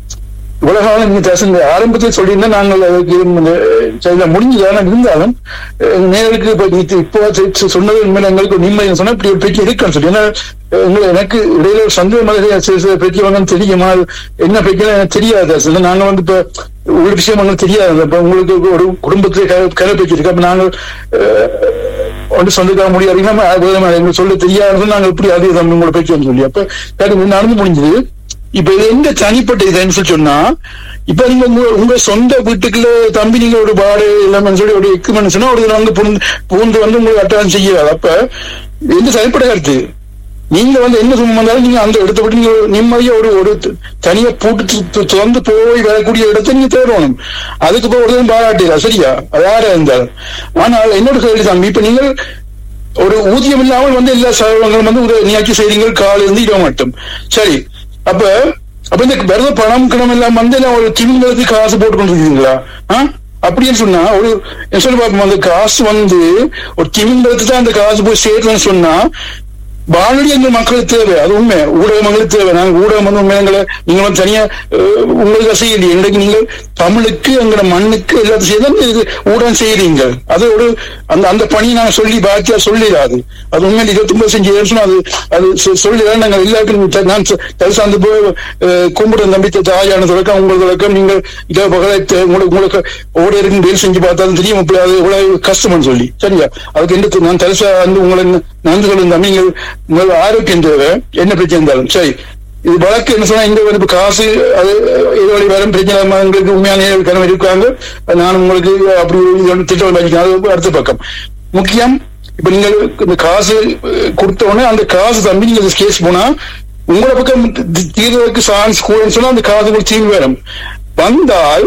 உலகால நீங்க பேசுங்க ஆரம்பத்தில் சொல்லியிருந்தா நாங்கள் அதுக்கு இந்த சரியா முடிஞ்சுதான இருந்தாலும் அஹ், நேருக்கு இப்ப நீ இப்போ சொ- சொன்னது உண்மையில எங்களுக்கு ஒரு நிம்மதி சொன்னா இப்படி ஒரு பிரச்சனை இருக்குன்னு சொல்லி ஏன்னா அஹ், எங்களை எனக்கு இடையில ஒரு சந்தேகம் மாதிரி சில சில பிரச்சனை வாங்கன்னு தெரியுமா என்ன பிரச்சனை எனக்கு தெரியாது அசல். நாங்க வந்து இப்ப ஒரு விஷயம் எங்களுக்கு தெரியாது இப்ப உங்களுக்கு ஒரு குடும்பத்துல கதை பேச்சு இருக்கு அப்ப நாங்கள் அஹ், ஒன்று சொந்தக்கார முடியாது நம்ம அது எங்களுக்கு சொல்ல தெரியாது நாங்கள் இப்படி அதே தான் உங்களை பேச்சு சொல்லி அப்ப அது நடந்து முடிஞ்சது இப்ப இது எங்க தனிப்பட்ட இதுன்னு சொல்லி சொன்னா இப்ப நீங்க உங்க உங்க சொந்த வீட்டுக்குள்ள தம்பி நீங்க ஒரு பாடு இல்லாம சொல்லி ஒரு எக்குமெண்ட் சொன்னா ஒரு இதுல வந்து புகுந்து புகுந்து வந்து உங்களுக்கு அட்டான் செய்யாது அப்ப இது எந்த தனிப்பட்ட கருத்து நீங்க வந்து என்ன சும்மா வந்தாலும் நீங்க அந்த இடத்த விட்டு நீங்க ஒரு நிம்மதியா ஒரு ஒரு த- தனியா பூட்டு து- து- திறந்து போய் வரக்கூடிய இடத்தை நீங்க தேடணும் அதுக்கு போய் ஒரு பாராட்டிடா சரியா அது யாரா இருந்தாலும் ஆனால் என்னோட கேள்வி தம்பி இப்ப நீங்கள் ஒரு ஊதியம் இல்லாமல் வந்து எல்லா செலவுகளும் வந்து ஒரு நியாட்சி செய்றீங்க காலையில இருந்து இரவு மட்டும் சரி அப்ப அப்ப இந்த வெறும் பணம் கிணம் எல்லாம் வந்து எல்லாம் ஒரு திமிங்களுக்கு காசு போட்டு கொண்டிருக்கீங்களா ஆ? அப்படின்னு சொன்னா ஒரு என்ன சொல்லி பார்ப்போம் அந்த காசு வந்து ஒரு திமிங்களுக்கு தான் அந்த காசு போய் சேருதுன்னு சொன்னா வானொலி எங்க மக்களுக்கு தேவை அது உண்மை ஊடகங்களுக்கு தேவை நாங்க ஊடகம் வந்து உண்மை எங்களை நீங்க வந்து தனியா அஹ், உங்களுக்கு செய்யலையே இன்றைக்கு நீங்கள் தமிழுக்கு எங்களோட மண்ணுக்கு எல்லாத்தையும் செய்து இது ஊடகம் செய்யறீங்க அது ஒரு அந்த அந்த பணியை நாங்க சொல்லி பாக்கியா சொல்லிடாது அது உண்மையில இருபத்தி ஒன்பது செஞ்சு சொன்னா அது அது சொ- சொல்லிடாது நாங்க எல்லாருக்கும் த- நான் தரிசாந்து போய் அஹ், கும்பிடுற நம்பி தாயான தொடக்கம் உங்கள் தொடக்கம் நீங்கள் இதை பகலை தே- உங்களுக்கு உங்களுக்கு ஓடியருக்கு வேலை செஞ்சு பார்த்தாலும் தெரியும் இப்படி அது இவ்வளவு கஷ்டம்னு சொல்லி சரியா அதுக்கு எந்த நான் தரிசா வந்து உங்களை நன்றி சொல்லுங்க நீங்கள் உங்கள் ஆரோக்கியம் தேவை என்ன பிரச்சனை இருந்தாலும் சரி இது வழக்கு என்ன சொன்னா இங்க வந்து இப்ப காசு அது இது வழி வரும் பிரச்சனை இல்லாம எங்களுக்கு உண்மையான கனவு இருக்காங்க நான் உங்களுக்கு அப்படி இது ஒண்ணு திட்டம் வச்சுக்கேன் அது அடுத்த பக்கம் முக்கியம் இப்ப நீங்கள் இந்த காசு அஹ், கொடுத்த உடனே அந்த காசு தம்பி நீங்க கேஸ் போனா உங்களோட பக்கம் தி- தீர்வதற்கு சான்ஸ் கூடன்னு சொன்னா அந்த காசு உங்களுக்கு தீர்வு வரும் வந்தால்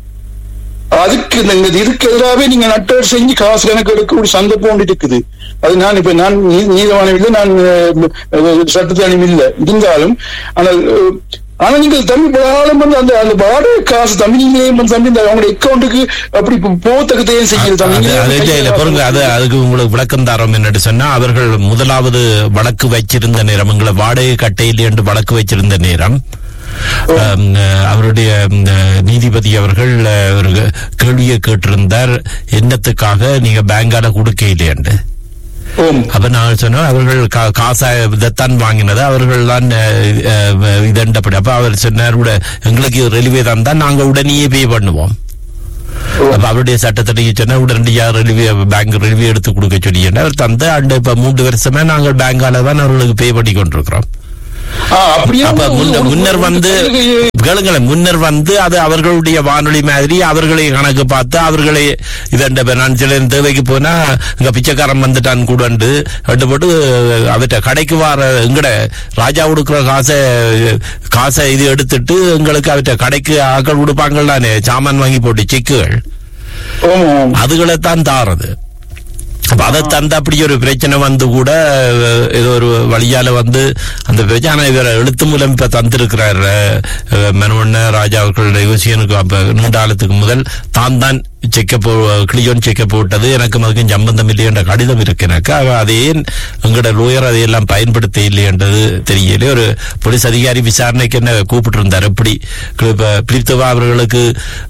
அதுக்கு இந்த இதுக்கு எதிராகவே நீங்க நட்டர் செஞ்சு காசு கணக்கு எடுக்க ஒரு சந்தர்ப்பம் ஒன்று இருக்குது அது நான் இப்ப நான் நீ- நீதவானம் இல்லை நான் அஹ், சட்டத்தானியும் இல்லை இருந்தாலும் ஆனால் அஹ், ஆனா நீங்க தம்பி பலாலம் வந்து அந்த அந்த வாடகை காசு தம்பி நீங்களே வந்து தம்பி இந்த அவங்களோட அக்கௌண்ட்டுக்கு அப்படி போத்தக்கத்தையும் செய்யுது அது தம்பி அது இல்ல, இல்ல, பொறுங்க அது அதுக்கு உங்களுக்கு விளக்கம் தரோம் என்னட்டு சொன்னா அவர்கள் முதலாவது வழக்கு வச்சிருந்த நேரம் எங்களை வாடகை கட்டையில் என்று வழக்கு வச்சிருந்த நேரம் ஆம், அஹ், அவருடைய ம், அஹ், நீதிபதி அவர்கள் அஹ், ஒரு கேள்வியை கேட்டிருந்தார் என்னத்துக்காக நீங்க பேங்கால கொடுக்க இல்லையண்டு ஓம் அப்ப நான் சொன்னோம் அவர்கள் கா- காசா இதைத்தான் வாங்கினது அவர்கள் தான் இதண்டப்படி அப்ப அவர் சொன்னார் கூட எங்களுக்கு ரெலிவே தான் தான் நாங்க உடனேயே பே பண்ணுவோம் அப்ப அவருடைய சட்டத்தை சொன்னா உடனடியா ரெலிவே பேங்க் ரெலிவே எடுத்து கொடுக்க சொல்லி அவர் தந்து அண்ட் இப்ப மூன்று வருஷமா நாங்கள் பேங்கால தான் அவர்களுக்கு பே பண்ணி கொண்டிருக்கிறோம் ஆ, அப்படியே அப்ப ஒரு- முன்ன- ஒரு- முன்னர் ஒரு- வந்து ஒரு- கேளுங்களேன் முன்னர் வந்து அது அவர்களுடைய வானொலி மாதிரி அவர்களை கணக்கு பார்த்து அவர்களை இதண்ட இப்ப நான் சில தேவைக்கு போனா இங்க பிச்சைக்காரன் வந்துட்டான் கூட ரெண்டு போட்டு அவற்றை கடைக்கு வர எங்கட ராஜா கொடுக்குற காசை காசை இது எடுத்துட்டு எங்களுக்கு அவற்றை கடைக்கு ஆக்கள் கொடுப்பாங்களானே சாமான் வாங்கி போட்டு செக்குகள் ஆமா, ஆமா. அதுகளை தான் தாரது அப்ப அதை தந்து அப்படி ஒரு பிரச்சனை வந்து கூட அஹ், ஏதோ ஒரு வழியால வந்து அந்த பிரச்சனை ஆனா இவர் எழுத்து மூலம் இப்ப தந்திருக்கிறார் அஹ், மனோண்ண ராஜா அவர்களுடைய யோசியனுக்கு அப்ப நீண்ட காலத்துக்கு முதல் தான் தான் செக்க போ கிளியோன் செக்க போட்டது எனக்கு அதுக்கும் சம்பந்தம் இல்லை என்ற கடிதம் இருக்கு எனக்கு அவ அதை ஏன் எங்களோட லோயர் அதையெல்லாம் பயன்படுத்த இல்லை என்றது தெரியல ஒரு போலீஸ் அதிகாரி விசாரணைக்கு என்ன கூப்பிட்டு இருந்தார் எப்படி இப்ப பிரித்தவா அவர்களுக்கு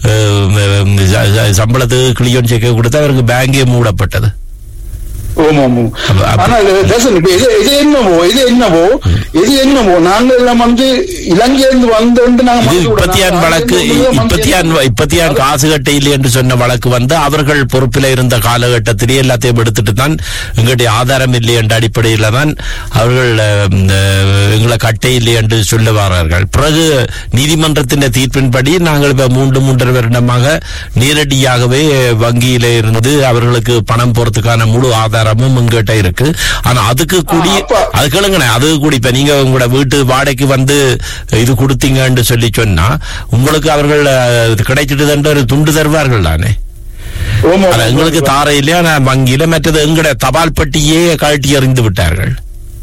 அஹ், ச- ச- சம்பளத்துக்கு கிளியோன் செக்க கொடுத்து அவருக்கு பேங்கே மூடப்பட்டது ஆமா, ஆமா. அப்ப- அப்ப- ஆனா இது தர்சன், இப்ப இது இது என்னவோ இது என்னவோ இது என்னவோ நாங்க எல்லாம் வந்து இலங்கையிலிருந்து வந்தோண்டு நாங்க இது மறந்து விடலாம். இப்பத்தியான் வழக்கு நாங்க வந்து இப்பத்தியான் இப்பத்தியான் காசு கட்ட இல்லை என்று சொன்ன வழக்கு வந்து அவர்கள் பொறுப்பில் இருந்த காலகட்டத்திலே எல்லாத்தையும் எடுத்துட்டு தான் எங்களுடைய ஆதாரம் இல்லை என்ற அடிப்படையில் தான் அவர்கள் அஹ், இந்த, எங்களை கட்டை இல்லை என்று சொல்ல வரார்கள் பிறகு நீதிமன்றத்தின் தீர்ப்பின்படி நாங்கள் இப்ப மூன்று மூன்றரை வருடமாக நேரடியாகவே வங்கியில இருந்து அவர்களுக்கு பணம் போறதுக்கான முழு ஆதாரமும் எங்கிட்ட இருக்கு ஆனா அதுக்கு கூடி ஆ, அப்ப- அது கேளுங்கண்ணே அது கூட இப்ப நீங்க உங்களோட வீட்டு வாடகைக்கு வந்து இது கொடுத்தீங்கன்னு சொல்லி சொன்னா உங்களுக்கு அவர்கள் அஹ், இது கிடைச்சிட்டுதுன்ற ஒரு துண்டு தருவார்கள் தானே ஆமா, ஆனா ஆமா. எங்களுக்கு தார இல்லையா நான் வங்கியில மற்றது எங்கட தபால் பெட்டியே கழட்டி எறிந்து விட்டார்கள்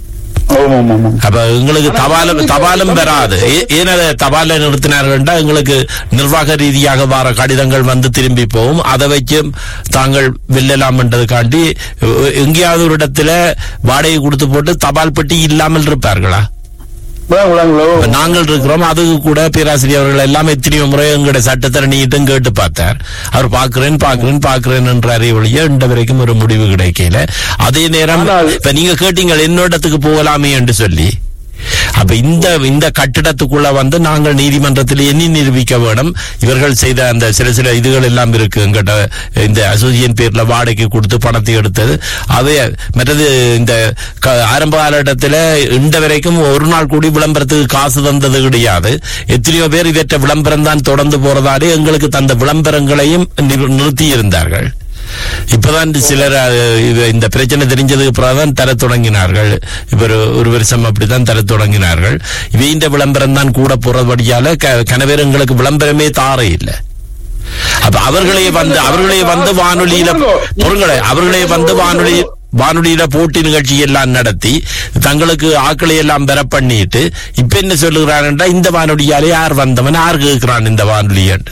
ஆமா, ஆமா, ஆமா. அப்ப எங்களுக்கு தபாலும் தபாலும் வராது ஏ- ஏன் அதை தபால நிறுத்தினார்கள்டா எங்களுக்கு நிர்வாக ரீதியாக வர கடிதங்கள் வந்து திரும்பி போகும் அதை வச்சு தாங்கள் வெல்லலாம் என்றதுக்காண்டி எ- எங்கேயாவது ஒரு இடத்துல வாடகை கொடுத்து போட்டு தபால் பெட்டி இல்லாமல் இருப்பார்களா விளங்கு, விளங்குல. இப்ப நாங்கள் இருக்கிறோம் அதுக்கு கூட பேராசிரியர் அவர்கள் எல்லாம் எத்தனையோ முறை எங்களுடைய சட்டத்தை நீட்டும் கேட்டு பார்த்தார் அவர் பாக்குறேன் பாக்குறேன் பாக்குறேன் என்றாரே ஒழிய இந்த வரைக்கும் ஒரு முடிவு கிடைக்கல அதே நேரம் ஆனால் இப்ப நீங்க கேட்டீங்க என்னோடத்துக்கு போகலாமே என்று சொல்லி அப்ப இந்த இந்த கட்டிடத்துக்குள்ள வந்து நாங்கள் நீதிமன்றத்தில் எண்ணி நிரூபிக்க வேணும் இவர்கள் செய்த அந்த சில சில இதுகள் எல்லாம் இருக்கு எங்கிட்ட இந்த அசோசியேஷன் பேர்ல வாடகைக்கு கொடுத்து பணத்தை எடுத்தது அவை மற்றது இந்த க- ஆரம்ப காலகட்டத்தில் இந்த வரைக்கும் ஒரு நாள் கூடி விளம்பரத்துக்கு காசு தந்தது கிடையாது எத்தனையோ பேர் இவற்றை விளம்பரம் தான் தொடர்ந்து போறதாலே எங்களுக்கு தந்த விளம்பரங்களையும் நிறு- நிறுத்தி இருந்தார்கள் இப்பதான் சிலர் அஹ், இது இந்த பிரச்சனை தெரிஞ்சதுக்கு பிறகுதான் தர தொடங்கினார்கள் இப்ப ஒரு ஒரு வருஷம் அப்படித்தான் தர தொடங்கினார்கள் இவை இந்த விளம்பரம் தான் கூட போறபடியால க- கனவேர் எங்களுக்கு விளம்பரமே தார இல்லை அப்ப அவர்களே வந்து அவர்களே வந்து வானொலியில பொருங்களே அவர்களே வந்து வானொலி வானொலியில போட்டி நிகழ்ச்சி எல்லாம் நடத்தி தங்களுக்கு ஆக்களை எல்லாம் பெற பண்ணிட்டு இப்ப என்ன சொல்லுகிறான்டா இந்த வானொலியாலே யார் வந்தவன் யார் கேட்கிறான் இந்த வானொலியன்று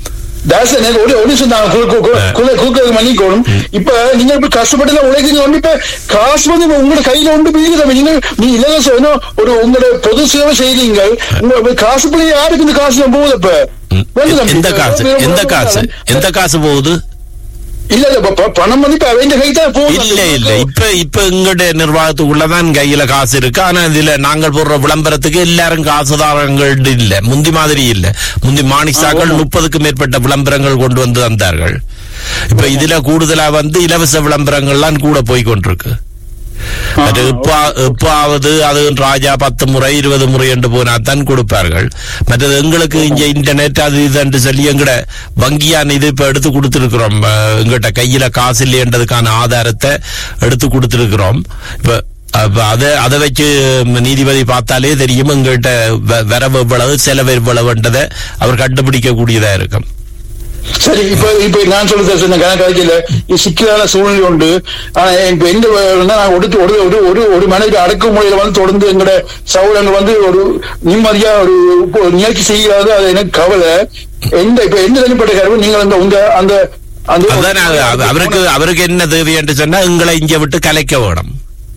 தாசன் எனக்கு ஒரு ஒரு நிமிஷம் தான் கு- கு- கு- குல- குறுக்க மன்னிக்கணும் இப்ப நீங்க இப்ப கஷ்டப்பட்டு எல்லாம் உழைக்கிறீங்க வந்து இப்ப காசு வந்து இப்ப உங்களோட கையில ஒன்று பிடிக்குது நீங்க நீ இலவசம் என்ன ஒரு உங்களோட பொது சேவை செய்றீங்க உங்க காசு பிள்ளை யாருக்கு இந்த காசு எல்லாம் போகுது இப்ப ம். வந்து தம்பி, எந்த காசு இப்ப எந்த காசு எந்த காசு போகுது இல்ல இல்ல இப்ப ப- பணம் வந்து இப்ப அவன் கை தான் போகுது இல்ல இல்ல இப்ப இப்ப எங்களுடைய நிர்வாகத்துக்குள்ளதான் கையில காசு இருக்கு ஆனா இதுல நாங்கள் போடுற விளம்பரத்துக்கு எல்லாரும் காசுதாரங்கள் இல்ல முந்தி மாதிரி இல்ல முந்தி மாணிசாக்கள் முப்பதுக்கு மேற்பட்ட விளம்பரங்கள் கொண்டு வந்து தந்தார்கள் இப்ப இதுல கூடுதலா வந்து இலவச விளம்பரங்கள்லாம் கூட போய் கொண்டிருக்கு மற்ற எப்பா- எப்பாவது அது ராஜா பத்து முறை இருபது முறை என்று போனா தான் கொடுப்பார்கள் மற்றது எங்களுக்கு இங்க இன்டர்நெட் அது இதுன்னு சொல்லி எங்கட வங்கியான இது இப்ப எடுத்து கொடுத்திருக்கிறோம் அஹ், எங்கிட்ட கையில காசு இல்லைன்றதுக்கான ஆதாரத்தை எடுத்து கொடுத்திருக்கிறோம் இப்ப அப்ப அதை அதை வச்சு ம், நீதிபதி பார்த்தாலே தெரியும் எங்கள்கிட்ட வ- வரவு எவ்வளவு செலவு எவ்வளவுன்றதை அவர் கண்டுபிடிக்க கூடியதா இருக்கும் சரி இப்ப இப்ப நான் சொல்றது சொன்ன கணக்காய்க்கல சிக்கலான சூழ்நிலை உண்டு ஆனா இப்ப எந்த வேலைன்னா நான் ஒடுத்து ஒரு ஒரு ஒரு ஒரு மனைவி அடக்குமுறையில வந்து தொடர்ந்து எங்கட சகோதரங்க வந்து ஒரு நிம்மதியா ஒரு ஒரு நிகழ்ச்சி செய்யாது அது எனக்கு கவலை எந்த இப்ப எந்த தனிப்பட்ட கருவு நீங்கள் அந்த உங்க அந்த அந்த அதான் அது- அது- அவருக்கு அவருக்கு என்ன தேவை என்று சொன்னா எங்களை இங்க விட்டு கலைக்க வேணும்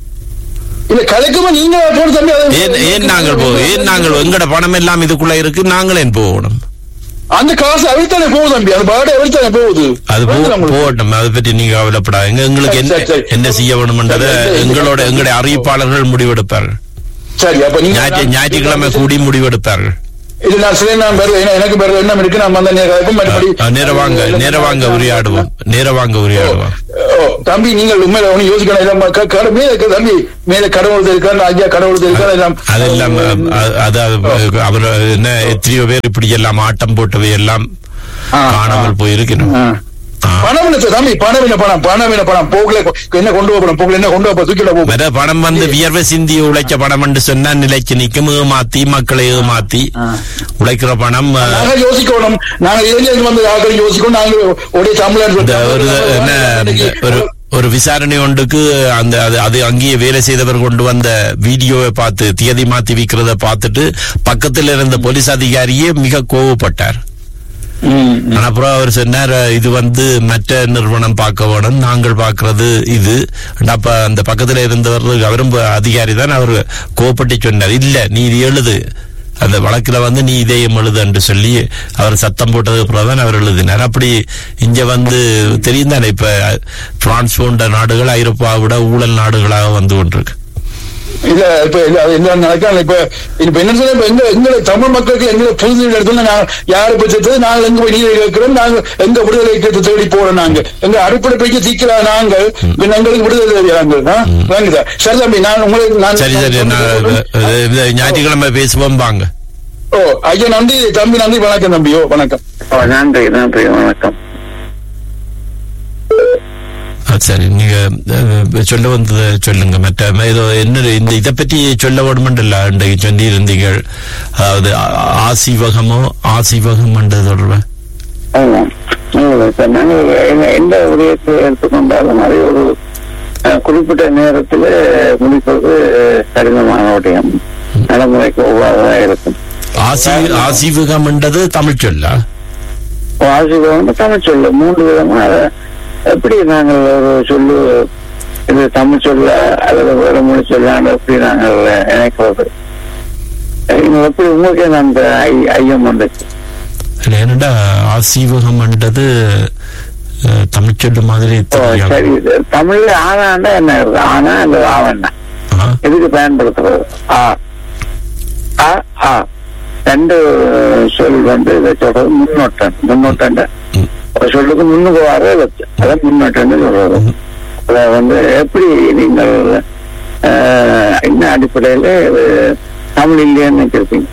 இல்ல கலைக்குமா நீங்க போன தம்பி அதை- ஏன் ஏன் நாங்கள் போ ஏன் நாங்கள் எங்கட பணம் எல்லாம் இதுக்குள்ள இருக்கு நாங்கள் ஏன் போகணும் அந்த காசு அவைத்தானே போகுது தம்பி அந்த பாடு அவைத்தானே போகுது அது போ- வந்து நம்மளுக்கு. போகட்டும் அதை பற்றி நீங்க கவலைப்படாதீங்க எங்களுக்கு சரி, என்ன சரி, சரி. என்ன செய்ய வேணும்ன்றதை சரி, சரி. எங்களோட எங்களுடைய அறிவிப்பாளர்கள் முடிவெடுப்பார்கள் சரி அப்ப நீங்க ஞாயிற்று ஞாயிற்றுக்கிழமை கூடி முடிவெடுப்பார்கள் இது நான் சில நான் வருது ஏன்னா எனக்கு வேற எண்ணம் இருக்கு நான் வந்த நேரம் மறுபடி அஹ், நேர வாங்க நேர வாங்க உரையாடுவோம் நேர வாங்க உரையாடுவோம் ஓ, தம்பி நீங்கள் உண்மையில ஒண்ணு யோசிக்கணும் எல்லாம் க- க- மேல இருக்க தம்பி மேல கடவுள் இருக்காரு ஐயா கடவுள் இருக்காரு எல்லாம் அதெல்லாம் அஹ், அது அது- அவர் என்ன எத்தனையோ பேர் இப்படி எல்லாம் ஆட்டம் போட்டவை எல்லாம் ஆ, காணாமல் போயிருக்கணும் ஆ. ஆ. பணம் என்ன சார் தம்பி பணம் என்ன பணம் பணம் என்ன பணம் போகல என்ன கொண்டு போகணும் போகல என்ன கொண்டு போக தூக்கில போகும் வேற பணம் வந்து வியர்வை சிந்தி உழைச்ச பணம் என்று சொன்னா நிலைக்கு நிக்கும் ஏமாத்தி மக்களை ஏமாத்தி உழைக்கிற பணம் அஹ், நாங்க யோசிக்கணும் நாங்க இளைஞர்கள் வந்து ஆட்கள் யோசிக்கணும் நாங்க ஒரே தமிழர் இந்த ஒரு என்ன ஒரு ஒரு விசாரணை ஒன்றுக்கு அந்த அது அது அங்கேயே வேலை செய்தவர் கொண்டு வந்த வீடியோவை பார்த்து தியதி மாத்தி விக்கிறத பார்த்துட்டு பக்கத்துல இருந்த போலீஸ் அதிகாரியே மிக கோவப்பட்டார் ம், ஆனா அப்புறம் அவர் சொன்னார் இது வந்து மற்ற நிறுவனம் பார்க்க வேணும் நாங்கள் பார்க்கிறது இது அப்ப அந்த பக்கத்துல இருந்தவர் அவரும் அதிகாரி தான் அவர் கோவப்பட்டு சொன்னார் இல்ல நீ இது எழுது அந்த வழக்குல வந்து நீ இதயம் எழுது என்று சொல்லி அவர் சத்தம் போட்டதுக்கு அப்புறம் தான் அவர் எழுதினார் அப்படி இங்க வந்து தெரியும் தானே இப்ப பிரான்ஸ் போன்ற நாடுகள் ஐரோப்பாவை விட ஊழல் நாடுகளாக வந்து கொண்டிருக்கு இல்ல இப்ப இல்ல அது என்ன நடக்காது இப்ப இப்ப என்ன சொல்ல இப்ப எங்க எங்களை தமிழ் மக்களுக்கு எங்களை புரிஞ்சு இடத்துல நாங்க யாரு பட்சத்து நாங்க எங்க போய் நீதி கேட்கிறோம் நாங்க எங்க விடுதலை கேட்டு தேடி போறோம் நாங்க எங்க அடிப்படை பைக்கு தீக்கிறா நாங்கள் பின்ன எங்களுக்கு விடுதலை தெரியாங்க வாங்குதா சரி தம்பி நான் உங்களுக்கு நான் சரி சரி நான் இது- இது ஞாயிற்றுக்கிழமை பேசுவோம் வாங்க ஓ ஐயா நன்றி தம்பி நன்றி வணக்கம் தம்பி ஓ வணக்கம் ஓ, நன்றி நன்றி வணக்கம் ஆ, சரி நீங்க அஹ், சொல்ல வந்ததை சொல்லுங்க மற்ற ஏதோ என்ன இந்த இதை பற்றி சொல்ல வேணுமென்றல்ல இன்றைக்கு சொல்லி இருந்தீர்கள் அதாவது ஆ- ஆசிவகமோ ஆசிவகம் என்றது தொடர்பு ஆமாம் நல்லது. இப்ப நாங்கள் எந்த- எந்த விடயத்தை எடுத்துக்கொண்டாலும் அதை ஒரு அஹ், குறிப்பிட்ட நேரத்தில் முடிப்பது கடினமான விடயம் நடைமுறைக்கு ஒவ்வாறதா இருக்கும் ஆசி ஆசிவகம் என்றது தமிழ் சொல்லா வாசிபம் தமிழ் சொல்லு மூன்று விதமா அதை எப்படி நாங்கள் ஒரு சொல்லு இது தமிழ் சொல்ல அல்லது வேற மொழி சொல்லான்னு எப்படி நாங்கள் நினைக்கிறது இது எப்படி உங்களுக்கு அந்த ஐ- ஐயம் வந்துச்சு இல்ல, என்னடா ஆசிவகம் என்றது அஹ், தமிழ் சொல்லு மாதிரி ஓ, சரி தெரியும் இது தமிழ்ல ஆனாண்டா என்ன இருக்கு ஆனா அந்த ஆவண்ணா ஆ, எதுக்கு பயன்படுத்துறது ஆ ஆ ஆ ரெண்டு சொல் வந்து இதை சொல்றது முன்னோட்டம் முன்னோட்டம் ம். ஒரு சொல்லுக்கு முன்னுக்கு வர வச்சு அதான் முன்னோட்டம்னு சொல்றது ம். அத வந்து எப்படி நீங்கள் ஆஹ், என்ன அடிப்படையில இது தமிழ் இல்லைன்னு நினைச்சிருப்பீங்க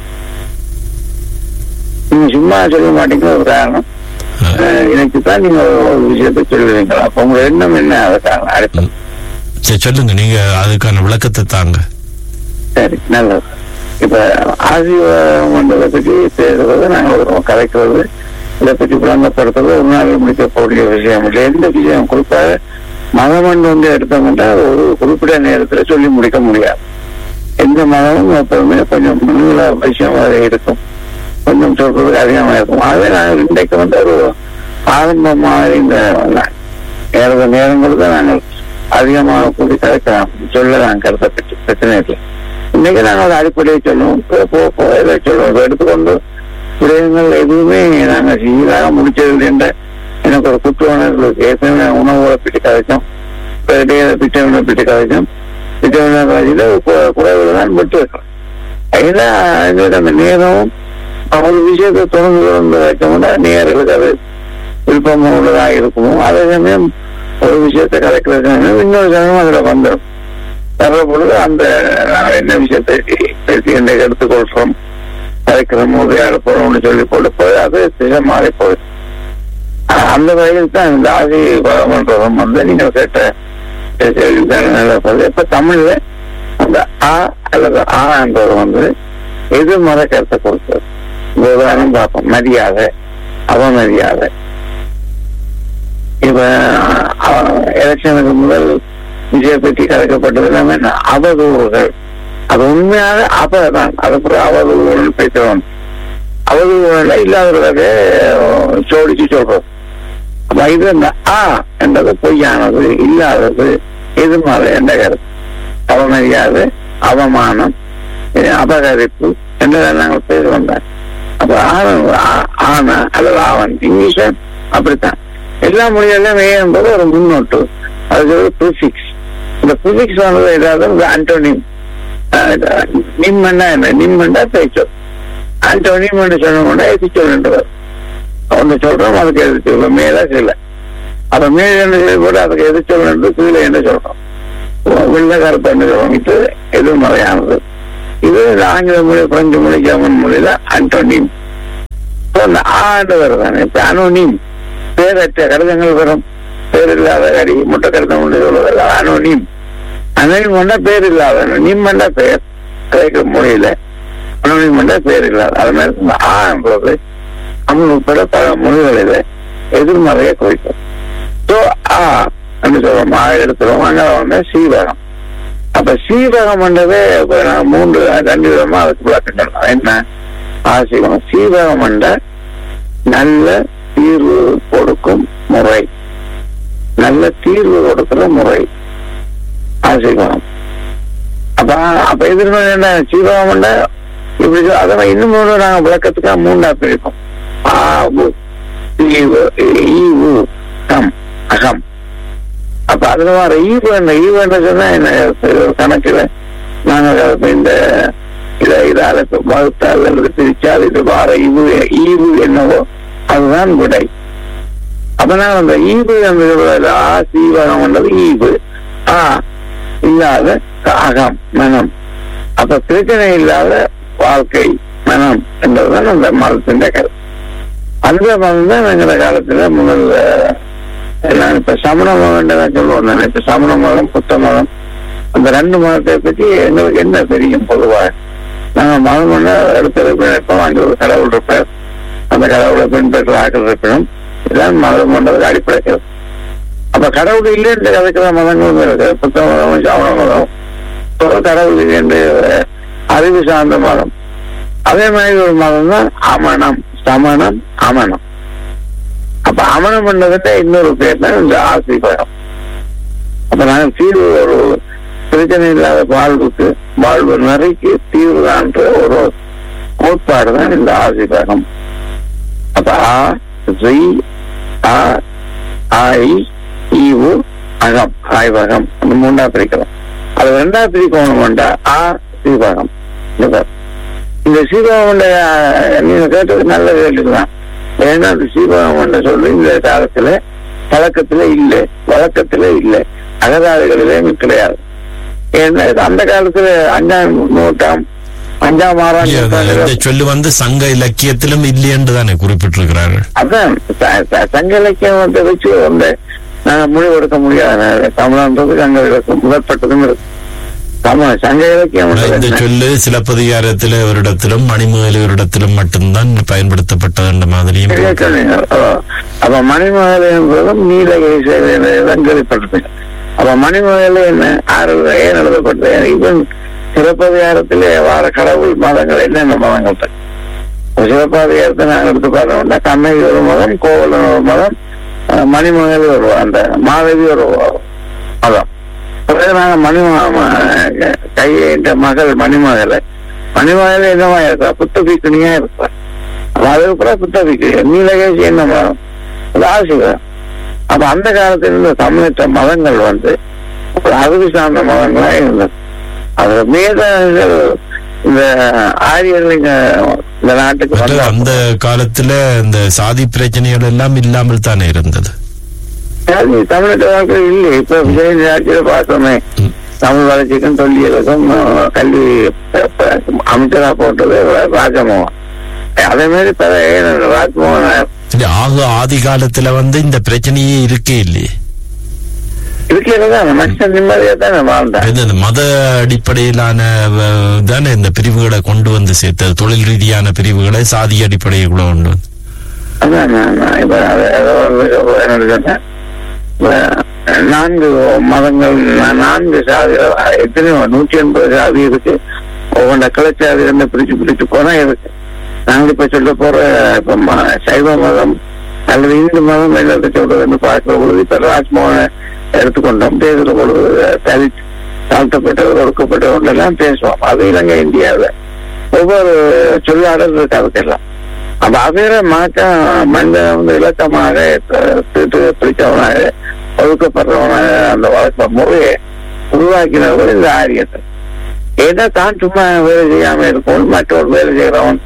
நீங்க சும்மா சொல்ல மாட்டீங்க ஒரு காரணம் ஆஹ், எனக்கு தான் நீங்க ஒரு விஷயத்தை சொல்லுவீங்களா அப்ப உங்க எண்ணம் என்ன அதுக்கான அடிப்படை சரி சொல்லுங்க நீங்க அதுக்கான விளக்கத்தை தாங்க சரி நல்லது இப்ப ஆசீர்வாதத்தை பற்றி பேசுறது நாங்கள் ஒரு கதைக்கிறது இதை பற்றி விளங்கப்படுத்துறது ஒரு நாள் முடிக்கக்கூடிய விஷயம் இல்லை எந்த விஷயம் குறிப்பாக மதமன் வந்து எடுத்தோம்னா ஒரு குறிப்பிட்ட நேரத்துல சொல்லி முடிக்க முடியாது எந்த மதமும் எப்பவுமே கொஞ்சம் நீள விஷயமாக இருக்கும் கொஞ்சம் சொல்றதுக்கு அதிகமா இருக்கும் ஆகவே நாங்கள் இன்றைக்கு வந்து ஒரு ஆரம்பமாக இந்த நேர நேரங்கள் தான் நாங்கள் அதிகமாக கூடி கதைக்கலாம் சொல்லலாம் கருத்தை பற்றி பிரச்சனை இல்லை இன்னைக்கு நாங்கள் ஒரு அடிப்படையை சொல்லுவோம் போ- போ- போ இதை சொல்லுவோம் இதை எடுத்துக்கொண்டு விடயங்கள் எதுவுமே நாங்கள் சீராக முடிச்சது என்ற எனக்கு ஒரு குற்ற உணர்வு இருக்கு ஏற்கனவே உணவுகளை பற்றி கதைச்சோம் பிச்சை பற்றி கதைச்சோம் பிச்சை கதைச்சில குறைவுல தான் விட்டு வைக்கிறோம் அதுதான் எங்களுக்கு அந்த நேரம் ஒரு விஷயத்தை தொடர்ந்து தொடர்ந்து வைக்கணும்னா நேர்களுக்கு அது விருப்பம் உள்ளதாக இருக்குமோ அதே சமயம் ஒரு விஷயத்தை கலைக்கிறது இன்னொரு சமயம் அதுல வந்துடும் வர்ற பொழுது அந்த நாங்கள் என்ன விஷயத்தை பேசி என்ன எடுத்துக்கொள்றோம் கலைக்கிறோம் உரையாட போறோம்னு சொல்லி போட்டு போய் அது திசை மாறி போகுது அஹ் அந்த வகையில் தான் இந்த ஆதி பகவன்றதும் வந்து நீங்கள் கேட்ட கேள்விக்கான நிலப்பது இப்ப தமிழ்ல அந்த ஆ அல்லது ஆ என்றது வந்து எதிர்மறை கருத்தை கொடுத்தது இந்த உதாரணம் பார்ப்போம் மரியாதை அவமரியாதை இப்ப எலெக்ஷனுக்கு முதல் விஜய் பற்றி கலைக்கப்பட்டது எல்லாமே என்ன? அவதூறுகள் அது உண்மையாக அவதான் அதுக்கப்புறம் அவதூறுகள் பேசுறோம் அவதூறுகள் இல்லாதவர்களே சோடிச்சு சொல்றோம் அப்ப இது இந்த ஆ என்றது பொய்யானது இல்லாதது எதிர்மறை என்ற கருத்து அவமரியாதை அவமானம் அஹ் அபகரிப்பு என்றதை நாங்கள் பேர் வந்தார் அப்ப ஆவன் ஆ- ஆனா அல்லது ஆவன் இங்கிலீஷ்ல அப்படித்தான் எல்லா மொழிகளிலும் ஏ என்பது ஒரு முன்னோட்டு அது ஒரு ப்ரிஃபிக்ஸ் இந்த ப்ரிஃபிக்ஸ் வந்தது ஏதாவது ஒரு அண்டோனிம் நிம்மன்னா என்ன நிம்மண்டா பேச்சொல் ஆண்டோனியம் என்று சொன்னோம்னா எதிர்ச்சொல்ன்றவர் ஒன்று சொல்றோம் அதுக்கு எதிர்ச்சொல்லும் மேல கீழே அப்ப மேல் என்று சொல்லி போட்டு அதுக்கு எதிர்ச்சொல் என்று கீழே என்று சொல்றோம் வெள்ள கருப்பு என்று சொல்றோம் இது எதிர்மறையானது இது ஆங்கில மொழி பிரெஞ்சு மொழி ஜெர்மன் மொழியில அண்டோனியம் அந்த ஆண்டு வருதானே இப்ப அனோனிம் பேரற்ற கடிதங்கள் வரும் பேர் இல்லாத கடி முட்டை கடிதம் ஒன்று சொல்வதில்ல அனோனிம் அனோனிம் பண்ணா பேர் இல்லாத நிம் பண்ணா பேர் கிரேக்க மொழியில அனோனிம் பண்ணா பேர் இல்லாத அது மாதிரி இந்த ஆ என்பது தமிழ் உட்பட பல மொழிகளில எதிர்மறையை குறிக்கும் ஸோ ஆ என்று சொல்றோம் ஆ எடுத்துறோம் அங்க வந்து சீவகம் அப்ப சீவகம் என்றது இப்ப நான் மூன்று ரெண்டு விதமா அதுக்கு விளக்கம் சொல்லலாம் என்ன ஆசீவகம் சீவகம் என்ற நல்ல தீர்வு கொடுக்கும் முறை நல்ல தீர்வு கொடுக்கிற முறை ஆசீவகம் அப்ப அப்ப எதிர்மறை என்ன சீவகம் என்ற இப்படி சொ- அதை இன்னும் ஒன்று நாங்க விளக்கத்துக்காக மூண்டா பிரிப்போம் ஆவு ஈவு ஈவு கம் அகம் அப்ப அதுல வர ஈவு என்ன ஈவு என்ன சொன்னா என்ன ஒரு கணக்குல நாங்க இப்ப இந்த இத இதால இப்ப வகுத்தால் அல்லது பிரிச்சால் இது வார ஈவு ஈவு என்னவோ அதுதான் விடை அப்பனா அந்த ஈவு அந்த ஆ சீவகம் என்றது ஈவு ஆ இல்லாத அகம் மனம் அப்ப பிரச்சனை இல்லாத வாழ்க்கை மனம் என்பதுதான் அந்த மதத்தின் கருத்து அந்த மதம் தான் எங்கள காலத்துல முதல்ல எல்லாம் இப்ப சமண மதம் தான் சொல்லுவோம் நான் இப்ப சமண மதம் புத்த மதம் அந்த ரெண்டு மதத்தை பத்தி எங்களுக்கு என்ன தெரியும் பொதுவா நாங்க மதம் ஒண்ணு எடுத்து நினைப்போம் அங்க ஒரு கடவுள் இருப்பார் அந்த கடவுளை பின்பற்ற ஆக்கள் இருக்கணும் இதுதான் மதம் கொண்டதுக்கு அடிப்படை அப்ப கடவுள் இல்லை என்று கதைக்கிற மதங்களும் இருக்கு புத்த மதம் சமண மதம் ஒரு கடவுள் இல்லை என்று அறிவு சார்ந்த மதம் அதே மாதிரி ஒரு மதம் தான் அமனம் சமணம் அமனம் அப்ப அமனம் பண்ணதுக்கு இன்னொரு பேர் தான் இந்த ஆசிரியம் அப்ப நாங்கள் தீர்வு ஒரு பிரச்சனை இல்லாத வாழ்வுக்கு வாழ்வு நிறைக்கு தீர்வு தான்ற ஒரு கோட்பாடு தான் இந்த ஆசிரியம் அப்ப ஆ ரி ஆ ஆய் ஈவு அகம் ஆய்வகம் அந்த மூண்டா பிரிக்கலாம் அது ரெண்டா பிரிக்கணும் வேண்டா ஆ சீவகம் இந்த இந்த சீவகம் நீங்க கேட்டது நல்ல கேட்டுக்கலாம் ஏன்னா அந்த சீவகம் சொல்லி இந்த காலத்துல பழக்கத்துல இல்லை வழக்கத்துல இல்லை அகதாதிகளிலே கிடையாது ஏன்னா இது அந்த காலத்துல அஞ்சாம் நூற்றாம் அஞ்சாம் ஆறாம் இல்லையா, அது- நூற்றாண்டுல இந்த சொல்லு வந்து சங்க இலக்கியத்திலும் இல்லை என்று தானே குறிப்பிட்டிருக்கிறார்கள் அதான் ச- ச- சங்க இலக்கியத்தை வச்சு வந்து நாங்க முடிவெடுக்க முடியாது தமிழன்றது சங்க இலக்கியம் முதற்பட்டதும் இருக்கு தமிழ் சங்க இலக்கியம் ஆனா இந்த என்ன? சொல்லு சிலப்பதிகாரத்தில ஒரு இடத்திலும் மணிமேலு ஒரு இடத்திலும் மட்டும்தான் பயன்படுத்தப்பட்டது என்ற மாதிரியும் சரியா சொன்னீங்க. ஓ. அப்ப மணிமகளை என்பதும் நீலகேசம் கேள்விப்பட்டது அப்ப மணிமகளை என்ன ஆறு ஏன் எழுதப்பட்டது இவன் சிறப்பதிகாரத்திலே வார கடவுள் மதங்கள் என்னென்ன மதங்கள் இருக்கு? ஒரு சிறப்பதிகாரத்தை நாங்கள் எடுத்து பார்த்தோம்னா கண்ணகி ஒரு மதம் கோவலன் ஒரு மதம் அஹ், மணிமகள் ஒரு அந்த மாதவி ஒரு மதம் பிறகு நாங்க மணி கையிட்ட மகள் மணிமகளை மணிமகளை என்னவா இருக்கா புத்த பீக்கணியா இருப்பா அதுக்கப்புறம் புத்தபிக்கு நீலகேசி என்ன மதம் அது ஆசிரியர் அப்ப அந்த காலத்துல இருந்த தமிழற்ற மதங்கள் வந்து ஒரு அறிவு சார்ந்த மதங்களா இருந்தது அதுல மேதங்கள் இந்த ஆரியர்கள் இங்க இந்த நாட்டுக்கு மற்ற வந்தாங்க. அந்த காலத்துல இந்த சாதி பிரச்சனைகள் எல்லாம் இல்லாமல் தானே இருந்தது அது தமிழ்நாட்டு வாழ்க்கை இல்லை இப்ப விஜய் ஆட்சியில பார்த்தோமே ம். தமிழ் வளர்ச்சிக்கும் தொல்லியலுக்கும் அஹ், கல்வி அஹ், ப- அமைச்சரா போட்டது ராஜமோகன் அதே மாதிரி பல ஏன் ராஜ்மோகன் இல்ல, ஆக ஆதி காலத்துல வந்து இந்த பிரச்சனையே இருக்கே இல்லையே இருக்கிறதான் மனுஷன் நிம்மதியா தானே வாழ்ந்தான் இது இந்த மத அடிப்படையிலான வ- தானே இந்த பிரிவுகளை கொண்டு வந்து சேர்த்தது தொழில் ரீதியான பிரிவுகளை சாதி அடிப்படையில் கொண்டு வந்து அதான் நான் நான் இப்ப அது ஏதோ ஒரு என்னோட சொன்னேன் இப்ப நான்கு மதங்கள் நா- நான்கு சாதி எத்தனையோ நூற்றி எண்பது சாதி இருக்கு ஒவ்வொன்ற கிளச்சாதி இருந்து பிரிச்சு பிரிச்சு போனா இருக்கு நாங்க இப்ப சொல்ல போற இப்ப ம- சைவ மதம் அல்லது இந்து மதம் எல்லாத்தையும் சொல்றதுன்னு பார்க்கிற பொழுது இப்ப ராஜ்மோகனை எடுத்துக்கொண்டோம் பேசுற பொழுது தலி தாழ்த்தப்பட்டவர் ஒடுக்கப்பட்டவர் எல்லாம் பேசுவோம் அது இலங்கை இந்தியாவில் ஒவ்வொரு சொல்லாடல் இருக்கு அதுக்கெல்லாம் அப்ப அதே மாற்றம் மனிதன் வந்து இலக்கமாக தீட்டு பிடிச்சவனாக ஒதுக்கப்படுறவனாக அந்த வழக்க முறையை உருவாக்கினவர் இந்த ஆரியத்தை ஏன்னா தான் சும்மா வேலை செய்யாம இருக்கும் மற்றொரு வேலை செய்யறவன்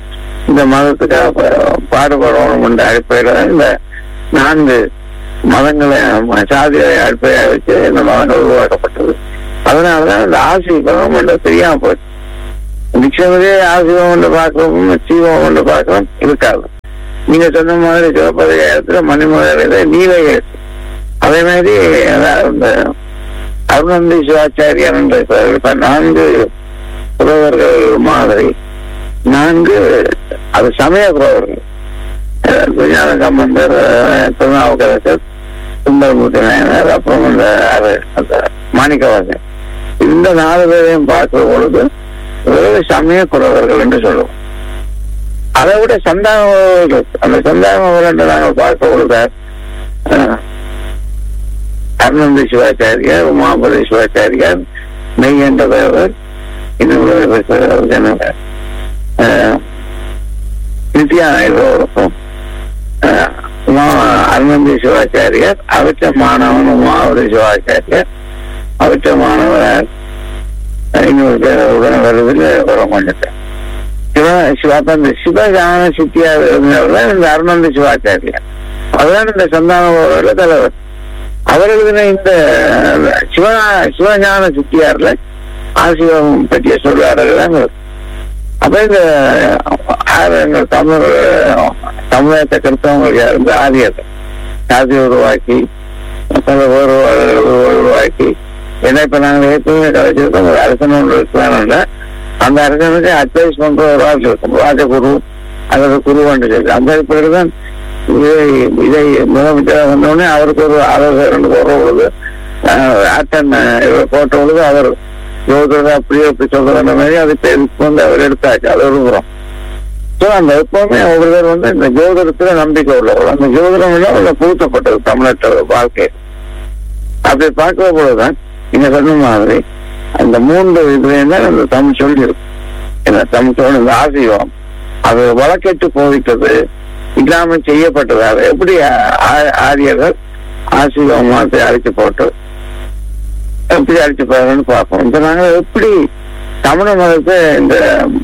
இந்த மதத்துக்காக பா- பாடுபடணும் என்ற அடிப்படையில் தான் இந்த நான்கு மதங்களை ம- சாதிகளை அடிப்படையாக வச்சு இந்த மதங்கள் உருவாக்கப்பட்டது அதனாலதான் இந்த ஆசி கவர்மெண்ட் தெரியாம போச்சு டிக்ஷனரியே ஆசிவம் ஒன்று பார்க்கிறோம் சீவம் ஒன்று பார்க்கிறோம் இருக்காது நீங்க சொன்ன மாதிரி சிவப்பதிகாரத்துல மணிமகளில நீல எழுத்து அதே மாதிரி அதாவது இந்த அருணந்தி சிவாச்சாரியர் என்ற இப்ப- இப்ப நான்கு புலவர்கள் மாதிரி நான்கு அது சமய புலவர்கள் அஹ் விஞ்ஞான சம்பந்தர் அஹ் திருநாவுக்கரசர் சுந்தரமூர்த்தி நாயனார் அப்புறம் இந்த அது அந்த மாணிக்கவாசன் இந்த நாலு பேரையும் பார்க்கிற பொழுது வேறு சமய குறவர்கள் என்று சொல்லுவோம் அதை விட சந்தான உறவுகள், அந்த சந்தான உறவுகள் நாங்கள் பார்க்க பொழுது அஹ், அருணந்தி சிவாச்சாரியார் உமாபதி சிவாச்சாரியார் மெய் என்ற தேவர் இன்னும் நித்யானந்தோருக்கும் அருணந்தி சிவாச்சாரியார் அவற்ற மாணவன் உமாவதி சிவாச்சாரியார் அவற்ற மாணவர் இன்னொரு பேர் உடன் வருவதில் வர மாட்டேன் சிவ சிவா அப்ப இந்த சிவஞான சித்தியார் இருந்தவர் இந்த அருணந்தி சிவாச்சாரியார் அதுதான் இந்த சந்தான தலைவர் அவர் எழுதின இந்த சிவ சிவஞான சித்தியார்ல ஆசிவம் பற்றிய சொல்லாடல் தான் இருக்கு. அப்ப இந்த ஆறு எங்கள் தமிழ் தமிழகத்தை கிறிஸ்தவங்க இருந்து ஆதியத்தை சாதி உருவாக்கி பல வேறுபாடுகள் உருவாக்கி ஏன்னா இப்ப நாங்கள் ஏற்கனவே கலைச்சிருக்கோம் ஒரு அரசன் ஒன்று இருக்கிறாங்க அந்த அரசனுக்கு அட்வைஸ் பண்ற ஒரு ஆள் இருக்கும் ராஜகுரு அல்லது குரு என்று சொல்லி அந்த அடிப்படையில் தான் இதை இதை முதலமைச்சராக வந்தோடனே அவருக்கு ஒரு ஆலோசனை போடுற பொழுது ஆட்டன் போட்ட பொழுது அவர் யோகா அப்படியே அப்படி சொல்ற மாதிரி அது பேருக்கு வந்து அவர் எடுத்தாச்சு அது விரும்புகிறோம் ஸோ அந்த எப்பவுமே ஒருவர் வந்து இந்த ஜோதிடத்துல நம்பிக்கை உள்ளவர் அந்த ஜோதிடம் எல்லாம் உள்ள புகுத்தப்பட்டது தமிழ்நாட்டோட வாழ்க்கை அப்படி பார்க்கிற பொழுதுதான் நீங்க சொன்ன மாதிரி அந்த மூன்று இதுல அந்த தமிழ் சொல்லி இருக்கு என்ன தமிழ் சொல்லி இந்த ஆசீர்வாதம் அது வழக்கெட்டு போயிட்டது இல்லாமல் செய்யப்பட்டது அது எப்படி ஆ- ஆரியர்கள் ஆசீர்வாதத்தை அழைச்சு போட்டு எப்படி அழைச்சு போறாங்கன்னு பார்ப்போம் இப்ப நாங்க எப்படி தமிழ மதத்தை இந்த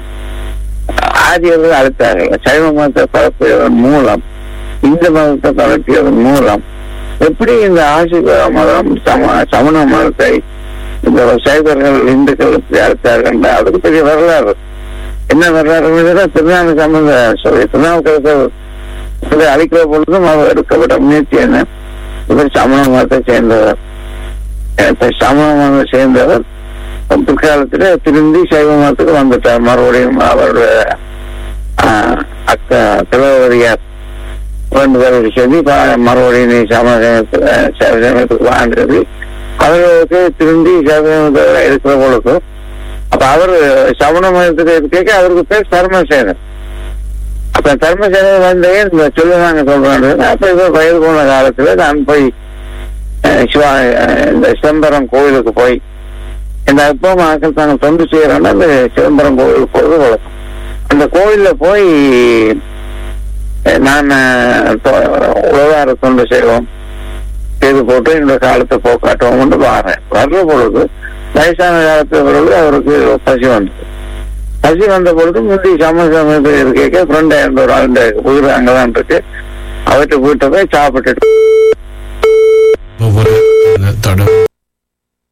ஆரியர்கள் அழைத்தார்கள் சைவ மதத்தை பரப்பியதன் மூலம் இந்து மதத்தை பரப்பியதன் மூலம் எப்படி இந்த ஆசிர்வாத மதம் சம சமண மதத்தை இந்த சைவர்கள் இந்துக்கள் இப்படி அழைத்தார்கள் அதுக்கு பெரிய வரலாறு என்ன வரலாறு திருநாள் சம்பந்த சொல்லி திருநாவுக்கரசர் இதை அழைக்கிற பொழுதும் அவர் எடுக்கப்பட்ட முயற்சி என்ன இவர் சமண மதத்தை சேர்ந்தவர் இப்ப சமண மதத்தை சேர்ந்தவர் பிற்காலத்துல திரும்பி சைவ மதத்துக்கு வந்துட்டார் மறுபடியும் அவருடைய ஆஹ், அக்கா திலவதியார் வேண்டுதல் சொல்லி பா- மறுபடியும் நீ சமயத்துக்கு சமயத்துக்கு வாழ்ந்தது அவர்களுக்கு திரும்பி சமயத்தில் இருக்கிற பொழுது அப்ப அவர் சமண மதத்துக்கு கேட்க அவருக்கு பேர் தர்மசேனர் அப்ப தர்மசேனர் வந்து இந்த சொல்லுவாங்க சொல்றாங்க அப்ப இவர் வயது போன காலத்துல நான் போய் அஹ், சிவா அஹ், இந்த சிதம்பரம் கோயிலுக்கு போய் இந்த அப்போ மக்கள் தாங்க தொண்டு செய்யறாங்க அந்த சிதம்பரம் கோயிலுக்கு போறது வழக்கம் அந்த கோயில்ல போய் அஹ், நான் அஹ், தொ- உழவார தொண்டு செய்வோம் செய்து போட்டு என்னோட காலத்தை போக்காட்டுவோம் வாரேன் வர்ற பொழுது வயசான காலத்து பொழுது அவருக்கு பசி வந்தது பசி வந்த பொழுது முந்தி சம சமயத்தில் கேட்க ஃப்ரெண்ட் இருந்த ஒரு ஆளுடைய உயிர் அங்கதான் இருக்கு அவர்கிட்ட வீட்டை போய் சாப்பிட்டுட்டு ஒவ்வொரு தொடர்